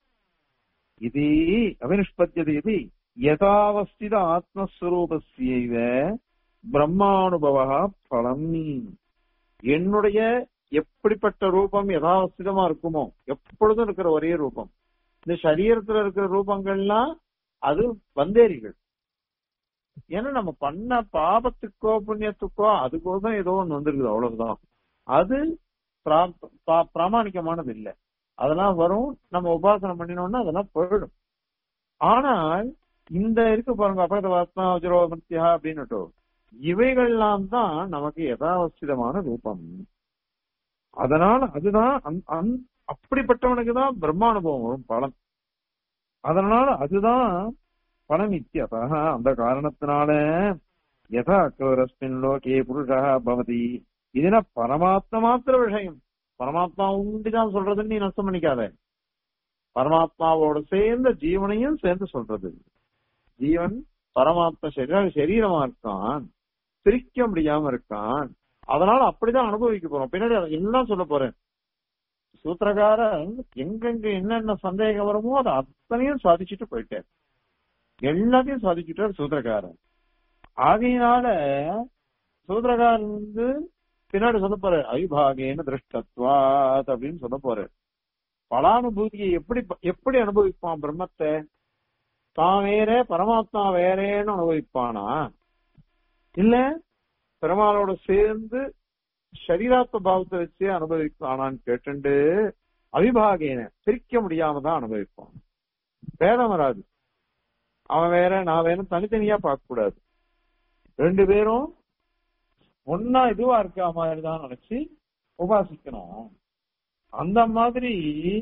இது அபினிஷ்பத்தியது இது யதாவஸ்தித ஆத்மஸ்வரூபஸ்யைவ பிரம்மானுபவா பலம் என்னுடைய எப்படிப்பட்ட ரூபம் யதாவஸ்திதமா இருக்குமோ எப்பொழுதும் இருக்கிற ஒரே ரூபம் இந்த சரீரத்துல இருக்கிற ரூபங்கள்லாம் அது வந்தேரிகள் ஏன்னா நம்ம பண்ண பாபத்துக்கோ புண்ணியத்துக்கோ அதுக்கோதான் ஏதோ ஒண்ணு வந்திருக்குது அவ்வளவுதான் அது பிரா- பா- பிராமாணிகமானது இல்ல அதெல்லாம் வரும் நம்ம உபாசனை பண்ணினோம்னா அதெல்லாம் போயிடும் ஆனால் இந்த இருக்கு பாருங்க அபகதவாத்மா வஜ்ரோமத்தியா அப்படின்னுட்டு இவைகள்லாம் தான் நமக்கு யதாவஸ்திதமான ரூபம் அதனால அதுதான் அந்த- அந்த- அப்படிப்பட்டவனுக்கு தான் பிரம்மானுபவம் வரும் பலன் அதனால அதுதான் பலம் இத்தியதா அந்த காரணத்தினால யதா அக்கரஸ்மின் லோகே புருஷா பவதி இதுனா பரமாத்ம மாத்திர விஷயம் பரமாத்மா உண்டிதான் சொல்றதுன்னு நீ நஷ்டம் பண்ணிக்காத பரமாத்மாவோட சேர்ந்த ஜீவனையும் சேர்ந்து சொல்றது ஜீவன் பரமாத்ம சரீர சரீரமா இருக்கான் பிரிக்க முடியாம இருக்கான் அதனால அப்படிதான் அனுபவிக்க போறோம் பின்னாடி அதை எல்லாம் சொல்ல போறேன் சூத்திரக்காரன் எங்கெங்க என்னென்ன சந்தேகம் வருமோ அதை அத்தனையும் சாதிச்சுட்டு போயிட்டார் எல்லாத்தையும் சாதிச்சுட்டார் சூத்திரக்காரன் ஆகையினால சூத்திரக்காரன் வந்து பின்னாடி சொல்ல போற ஐபாகேன திருஷ்டத்வாத் அப்படின்னு சொல்ல போற பலானுபூதியை எப்படி எப்படி அனுபவிப்பான் பிரம்மத்தை தான் வேற பரமாத்மா வேறேன்னு அனுபவிப்பானா இல்ல பெருமாளோட சேர்ந்து சரீராத்ம பாவத்தை வச்சு அனுபவிப்பானான்னு கேட்டுண்டு அவிபாகேன பிரிக்க முடியாம தான் அனுபவிப்பான் பேதம் வராது அவன் வேற நான் வேற தனித்தனியா பார்க்க கூடாது ரெண்டு பேரும் ஒன்னா இதுவா இருக்க மாதிரி தான் நினைச்சு உபாசிக்கணும் அந்த மாதிரி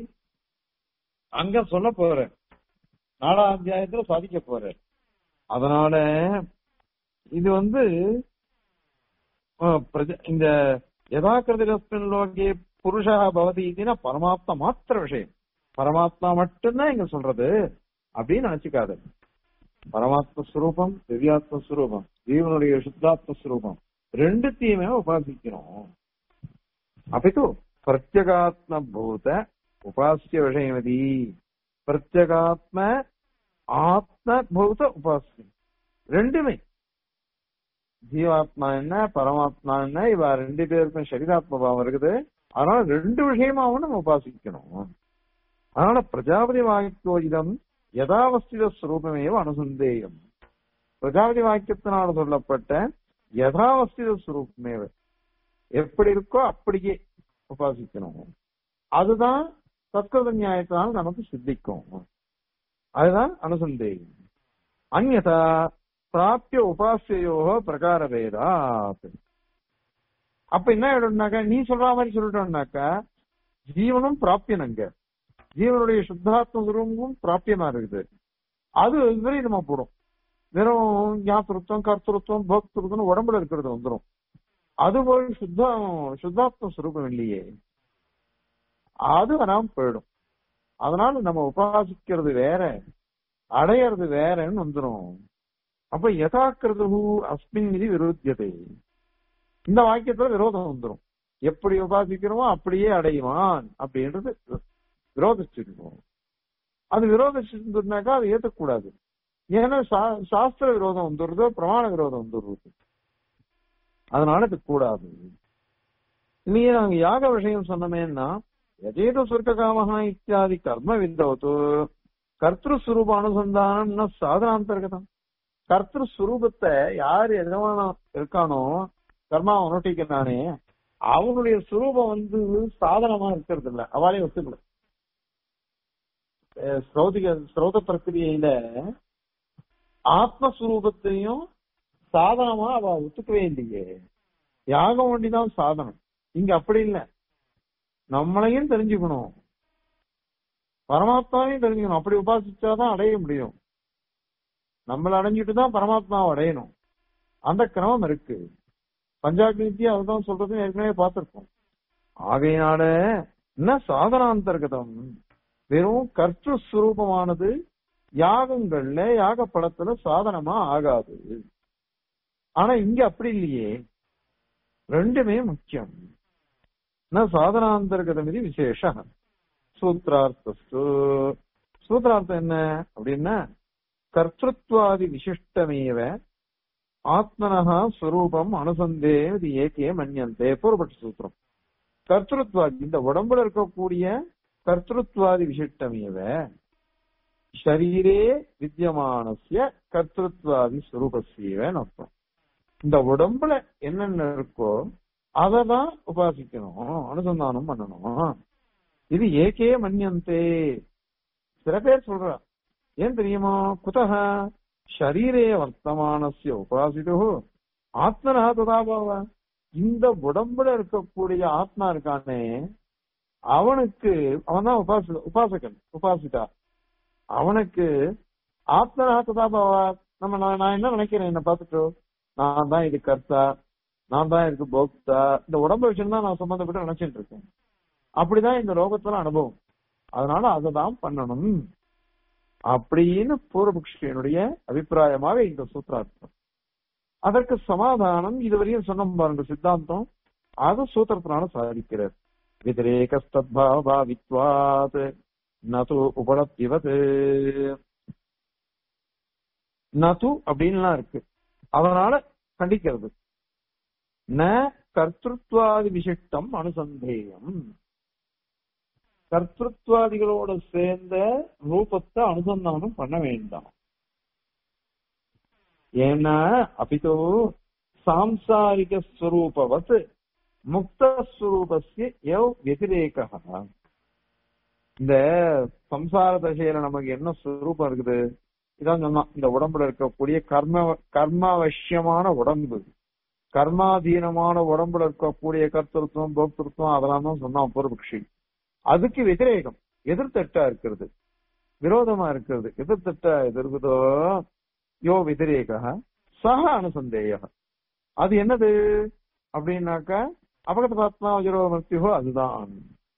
அங்க சொல்ல போற நாலாம் அத்தியாயத்துல சாதிக்க போற அதனால இது வந்து அஹ், பிரஜ- இந்த யதாக்கிருதிரஸ்மின் லோகே புருஷா பவதி இதுனா பரமாத்மா மாத்திர விஷயம் பரமாத்மா மட்டும்தான் இங்க சொல்றது அப்படின்னு நினைச்சுக்காது பரமாத்ம ஸ்வரூபம் திவ்யாத்ம ஸ்வரூபம் ஜீவனுடைய சுத்தாத்ம ஸ்வரூபம் ரெண்டுத்தையுமே உபாசிக்கிறோம் அப்பித்து பிரத்யகாத்ம பூத உபாசிய விஷயமதி பிரத்யகாத்ம ஆத்ம பூத உபாசியம் ரெண்டுமே ஜீவாத்மா என்ன பரமாத்மா என்ன இவ ரெண்டு பேருக்கும் சரீராத்ம பாவம் இருக்குது அதனால ரெண்டு விஷயமாவும் நம்ம உபாசிக்கணும் அதனால பிரஜாபதி வாக்கியோஜிதம் யதாவஸ்தித ஸ்வரூபமேவ அனுசந்தேயம் பிரஜாபதி வாக்கியத்தினால் சொல்லப்பட்ட யதாவஸ்தித ஸ்வரூபமேவ எப்படி இருக்கோ அப்படியே உபாசிக்கணும் அதுதான் சத்கிருத நியாயத்தினால் நமக்கு சித்திக்கும் அதுதான் அனுசந்தேயம் அந்நதா பிராப்பிய உபாசியோ பிரகார வேதாத் அப்ப என்ன ஆயிடும்னாக்கா நீ சொல்ற மாதிரி சொல்லிட்டோம்னாக்கா ஜீவனும் பிராப்பியனங்க ஜீவனுடைய சுத்தாத்ம சுரூபமும் பிராப்பியமா இருக்குது அது விபரீதமா போடும் வெறும் ஞாபகத்துவம் கர்த்தத்துவம் போக்திருத்தம் உடம்புல இருக்கிறது வந்துடும் அதுபோல் சுத்தம் சுத்தாத்ம சுரூபம் இல்லையே அது வராம போயிடும் அதனால நம்ம உபாசிக்கிறது வேற அடையிறது வேறன்னு வந்துடும் அப்ப யதாக்கிருது அஸ்மின் இது விரோத்தியதை இந்த வாக்கியத்துல விரோதம் வந்துடும் எப்படி உபாசிக்கிறோமோ அப்படியே அடையுவான் அப்படின்றது விரோதிச்சிருக்கோம் அது விரோதிச்சிருந்ததுனாக்கா அது ஏத்தக்கூடாது ஏன்னா சா- சாஸ்திர விரோதம் வந்துடுறது பிரமாண விரோதம் வந்துடுறது அதனால இது கூடாது இல்லையே நாங்க யாக விஷயம் சொன்னமேன்னா எதேதோ சொர்க்க காமஹா இத்தியாதி கர்ம விந்தவத்து கர்த்தஸ்வரூப அனுசந்தானம்னா சாதனாந்தர்கதம் கர்த்தஸ்வரூபத்தை யார் எதமான இருக்கானோ கர்மா உணர்த்திக்கிறானே அவனுடைய சுரூபம் வந்து சாதனமா இருக்கிறது இல்ல அவளே ஒத்துக்கல அஹ் ஸ்ரௌதிக ஸ்ரௌத பிரக்கிரியையில ஆத்மஸ்வரூபத்தையும் சாதனமா அவ ஒத்துக்கவே இல்லையே யாகம் ஒண்டிதான் சாதனம் இங்க அப்படி இல்ல நம்மளையும் தெரிஞ்சுக்கணும் பரமாத்மாவையும் தெரிஞ்சுக்கணும் அப்படி உபாசிச்சாதான் அடைய முடியும் நம்மள அடைஞ்சிட்டு தான் பரமாத்மாவை அடையணும் அந்த கிரமம் இருக்கு பஞ்சாபி வித்தியா அதுதான் சொல்றது ஏற்கனவே பார்த்திருக்கோம் ஆகையினால என்ன சாதனாந்தர்கதம் வெறும் கர்த்த சுரூபமானது யாகங்கள்ல யாக படத்துல சாதனமா ஆகாது ஆனா இங்க அப்படி இல்லையே ரெண்டுமே முக்கியம் ந சாதனாந்தர்கதம் இது விசேஷ சூத்ரார்த்தஸ்து சூத்ரார்த்தம் என்ன அப்படின்னா கர்த்தத்வாதி விசிஷ்டமேவ ஆத்மனஹா ஸ்வரூபம் அனுசந்தே இது ஏகே மன்யந்தே பூர்வபட்ச சூத்திரம் கர்த்தத்வாதி இந்த உடம்புல இருக்கக்கூடிய கர்த்தத்வாதி விசிஷ்டமேவ ஷரீரே வித்தியமானசிய கர்த்தத்வாதி ஸ்வரூபஸ்யவன்னு அர்த்தம் இந்த உடம்புல என்னென்ன இருக்கோ அதை தான் உபாசிக்கணும் அனுசந்தானம் பண்ணணும் இது ஏகே மன்யந்தே சில பேர் சொல்றா ஏன் தெரியுமா குதக ஷரீரே வர்த்தமானசிய உபாசிது ஆத்மனா ததாபாவ இந்த உடம்புல இருக்கக்கூடிய ஆத்மா இருக்கானே அவனுக்கு அவன் தான் உபாசி உபாசகன் உபாசிதா அவனுக்கு ஆத்மனா ததாபாவா நம்ம நான் நான் என்ன நினைக்கிறேன் என்ன பார்த்துட்டு நான் தான் இது கர்த்தா நான் தான் இதுக்கு போக்தா இந்த உடம்பு விஷயம் தான் நான் சம்பந்தப்பட்டு நினைச்சிட்டு இருக்கேன் அப்படிதான் இந்த லோகத்துல அனுபவம் அதனால அதை தான் பண்ணணும் அப்படின்னு பூர்வபக்ஷியனுடைய அபிப்பிராயமாக இந்த சூத்திரார்த்தம் அதற்கு சமாதானம் இதுவரையும் சொன்ன பாருங்க சித்தாந்தம் அது சூத்திரத்தினால சாதிக்கிறார் விதிரேகஸ்தத்பாவித்வாத் நது உபலப்திவத் நது அப்படின்லாம் இருக்கு அதனால கண்டிக்கிறது ந கர்த்தத்வாதி விசிஷ்டம் அனுசந்தேயம் கர்த்தத்வாதிகளோட சேர்ந்த ரூபத்தை அனுசந்தானம் பண்ண வேண்டாம் ஏன்னா அபிதோ சாம்சாரிக ஸ்வரூபவத் முக்தஸ்வரூபஸ்ய எவ் வெதிரேக இந்த சம்சார தசையில நமக்கு என்ன ஸ்வரூபம் இருக்குது இதான் சொன்னா இந்த உடம்புல இருக்கக்கூடிய கர்ம கர்மாவசியமான உடம்பு கர்மாதீனமான உடம்புல இருக்கக்கூடிய கர்த்தத்துவம் போக்திருத்துவம் அதெல்லாம் தான் சொன்னான் பூர்வபக்ஷி அதுக்கு வெதிரேகம் எதிர்த்தட்டா இருக்கிறது விரோதமா இருக்கிறது எதிர்த்தட்டா எது இருக்குதோ யோ வெதிரேக சக அனுசந்தேய அது என்னது அப்படின்னாக்கா அபகத பாத்மா வஜரோ மருத்தியோ அதுதான்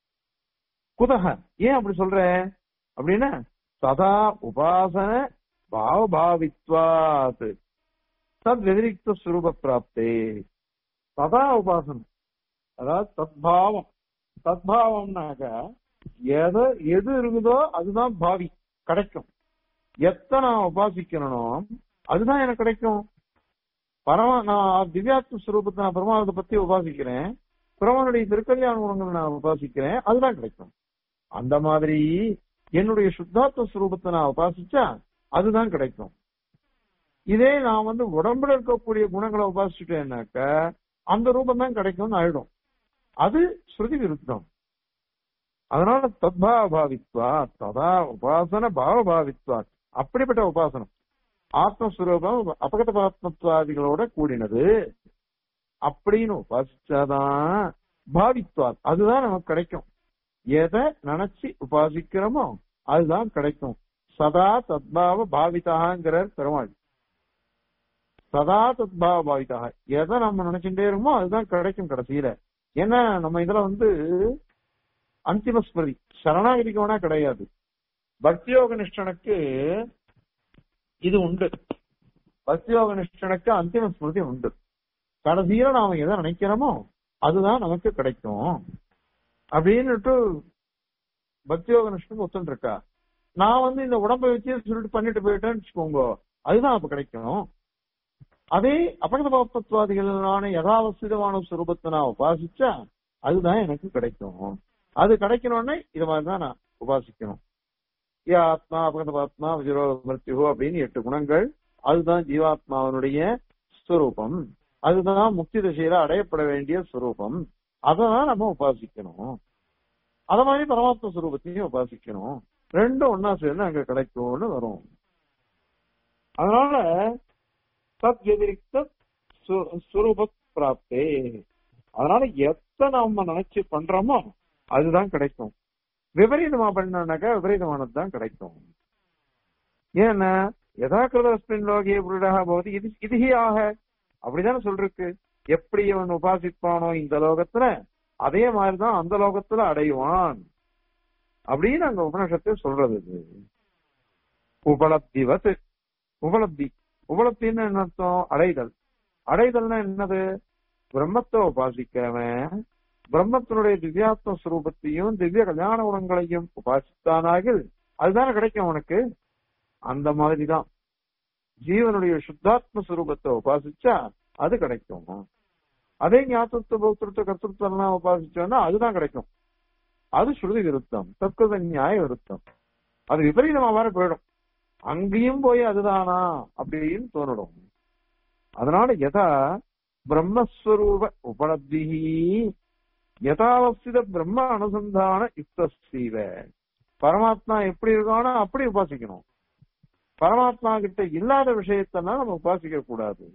குதக ஏன் அப்படி சொல்ற அப்படின்னா சதா உபாசன பாவபாவித்வாத் தத் வெதிரிக்த ஸ்வரூப பிராப்தே சதா உபாசனம் அதாவது தத்பாவம் தத்பாவம்னாக்க எது எது இருக்குதோ அதுதான் பாவி கிடைக்கும் எத்தனை நான் உபாசிக்கணும் அதுதான் எனக்கு கிடைக்கும் பரம நான் திவ்யாத்ம ஸ்வரூபத்தை நான் பிரமாதத்தை பத்தி உபாசிக்கிறேன் பிரமனுடைய திருக்கல்யாண குணங்களை நான் உபாசிக்கிறேன் அதுதான் கிடைக்கும் அந்த மாதிரி என்னுடைய சுத்தாத்ம ஸ்வரூபத்தை நான் உபாசிச்சா அதுதான் கிடைக்கும் இதே நான் வந்து உடம்புல இருக்கக்கூடிய குணங்களை உபாசிச்சுட்டேன்னாக்க அந்த ரூபம் தான் கிடைக்கும்னு ஆயிடும் அது ஸ்ருதி விருத்தம் அதனால தத்பாபாவித்வா ததா உபாசன பாவபாவித்வா அப்படிப்பட்ட உபாசனம் ஆத்மஸ்வரூபம் அபகத பாத்மத்வாதிகளோட கூடினது அப்படின்னு உபாசிச்சாதான் பாவித்வா அதுதான் நமக்கு கிடைக்கும் எதை நினைச்சு உபாசிக்கிறோமோ அதுதான் கிடைக்கும் சதா தத்பாவ பாவிதாங்கிறார் பெருமாள் சதா தத்பாவ பாவிதாக எதை நம்ம நினைச்சுட்டே இருக்கோமோ அதுதான் கிடைக்கும் கடைசியில ஏன்னா நம்ம இதுல வந்து அந்திம ஸ்மிருதி சரணாகதிக்கு வேணா கிடையாது பக்தியோக நிஷ்டனுக்கு இது உண்டு பக்தியோக நிஷ்டனுக்கு அந்திம ஸ்மிருதி உண்டு கடைசியில நாம எதை நினைக்கிறோமோ அதுதான் நமக்கு கிடைக்கும் அப்படின்னுட்டு பக்தியோக நிஷ்டனுக்கு ஒத்துன்னு இருக்கா நான் வந்து இந்த உடம்பை வச்சு சொல்லிட்டு பண்ணிட்டு போயிட்டேன்னு வச்சுக்கோங்க அதுதான் அப்ப கிடைக்கும் அதே அபகத பாப்பத்வாதிகளான யதாவசிதமான சுரூபத்தை நான் உபாசிச்சா அதுதான் எனக்கு கிடைக்கும் அது கிடைக்கணும்னே இது மாதிரிதான் நான் உபாசிக்கணும் யா ஆத்மா அபகத ஆத்மா விஜயோ மிருத்யு அப்படின்னு எட்டு குணங்கள் அதுதான் ஜீவாத்மாவனுடைய ஸ்வரூபம் அதுதான் முக்தி திசையில அடையப்பட வேண்டிய ஸ்வரூபம் அததான் நம்ம உபாசிக்கணும் அத மாதிரி பரமாத்ம ஸ்வரூபத்தையும் உபாசிக்கணும் ரெண்டும் ஒன்னா சேர்ந்து அங்க கிடைக்கும்னு வரும் அதனால தத் எதிரிக்த ஸ்வரூப பிராப்தே அதனால எத்த நம்ம நினைச்சு பண்றோமோ அதுதான் கிடைக்கும் விபரீதமா பண்ணாக்கா விபரீதமானது தான் கிடைக்கும் ஏன்னா யதாக்கிருதஸ்மின் லோகே புருடா போது இது இதுகி ஆக அப்படிதானே சொல்றக்கு எப்படி அவன் உபாசிப்பானோ இந்த லோகத்துல அதே மாதிரிதான் அந்த லோகத்துல அடைவான் அப்படின்னு அங்க உபநிஷத்தை சொல்றது இது உபலப்திவத் உபலப்தி உபலப்தின்னு என்ன அர்த்தம் அடைதல் அடைதல்னா என்னது பிரம்மத்தை உபாசிக்கிறவன் பிரம்மத்தினுடைய திவ்யாத்ம ஸ்வரூபத்தையும் திவ்ய கல்யாண குணங்களையும் உபாசித்தானாகில் அதுதானே கிடைக்கும் அவனுக்கு அந்த மாதிரிதான் ஜீவனுடைய சுத்தாத்ம ஸ்வரூபத்தை உபாசிச்சா அது கிடைக்கும் அதே ஞாபகத்துவ பௌத்திருத்த கர்த்தத்துவம் எல்லாம் உபாசிச்சோம்னா அதுதான் கிடைக்கும் அது ஸ்ருதி விருத்தம் தற்கத நியாய விருத்தம் அது விபரீதமா மாதிரி போயிடும் அங்கேயும் போய் அதுதானா அப்படின்னு தோணிடும் அதனால எதா பிரம்மஸ்வரூப உபலப்தி யதாவசித பிரம்ம அனுசந்தான யுக்தீவ பரமாத்மா எப்படி இருக்கானோ அப்படி உபாசிக்கணும் பரமாத்மா கிட்ட இல்லாத விஷயத்தெல்லாம் நம்ம உபாசிக்க கூடாது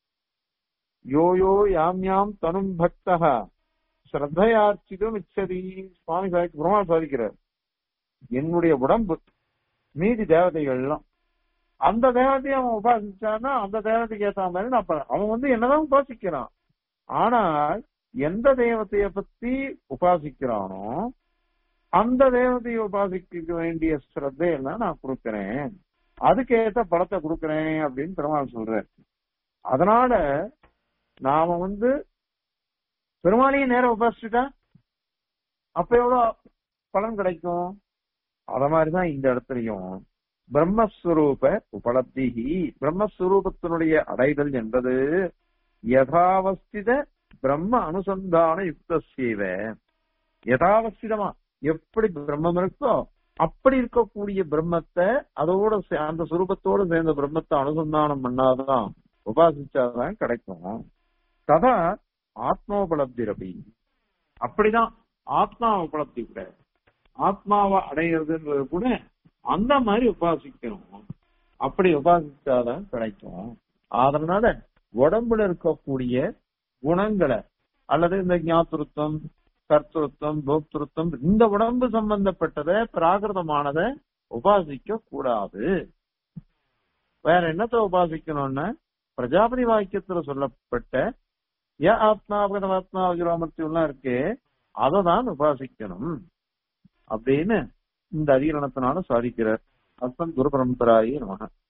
யோ யோ யாம் யாம் தனும் பக்தா ஸ்ரத்தையார்ச்சிதம் இச்சதி சுவாமி சாதிக்கு பெருமாள் சாதிக்கிறார் என்னுடைய உடம்பு மீதி தேவதைகள்லாம் அந்த தேவதையை அவன் உபாசிச்சான்னா அந்த தேவதைக்கு ஏத்த மாதிரி நான் ப- அவன் வந்து என்னதான் உபாசிக்கிறான் ஆனால் எந்த தேவதைய பத்தி உபாசிக்கிறானோ அந்த தேவதையை உபாசிக்க வேண்டிய ஸ்ரத்தையெல்லாம் நான் கொடுக்கிறேன் அதுக்கேத்த படத்தை கொடுக்கிறேன் அப்படின்னு பெருமாள் சொல்றார் அதனால நாம வந்து பெருமாளையும் நேரம் உபாசிச்சுட்டா அப்ப எவ்வளவு பலன் கிடைக்கும் அத மாதிரிதான் இந்த இடத்துலயும் பிரம்மஸ்வரூப உபலப்தி பிரம்மஸ்வரூபத்தினுடைய அடைதல் என்பது யதாவஸ்தித பிரம்ம அனுசந்தான யுக்தசீவ யதாவஸ்திதமா எப்படி பிரம்மம் இருக்கோ அப்படி இருக்கக்கூடிய பிரம்மத்தை அதோட சே- அந்த சுரூபத்தோட சேர்ந்த பிரம்மத்தை அனுசந்தானம் பண்ணாதான் உபாசிச்சாதான் கிடைக்கும் ததா ஆத்மோபலப்தி ரபி அப்படிதான் ஆத்மா உபலப்தி கூட ஆத்மாவை அடையிறதுன்றது கூட அந்த மாதிரி உபாசிக்கணும் அப்படி உபாசிச்சாதான் கிடைக்கும் அதனால உடம்புல இருக்கக்கூடிய குணங்களை அல்லது இந்த ஞாபகத்துவம் கர்த்தத்துவம் போக்திருத்தம் இந்த உடம்பு சம்பந்தப்பட்டதை பிராகிருதமானதை உபாசிக்க கூடாது வேற என்னத்தை உபாசிக்கணும்னா பிரஜாபதி வாக்கியத்துல சொல்லப்பட்ட ஏ ஆத்மா ஆத்மா விஜயராமர்த்தியம் எல்லாம் இருக்கு அதை தான் உபாசிக்கணும் அப்படின்னு இந்த அதிகரணத்தினால சாதிக்கிறார் அர்த்தம் குரு பரம்பராயி நமக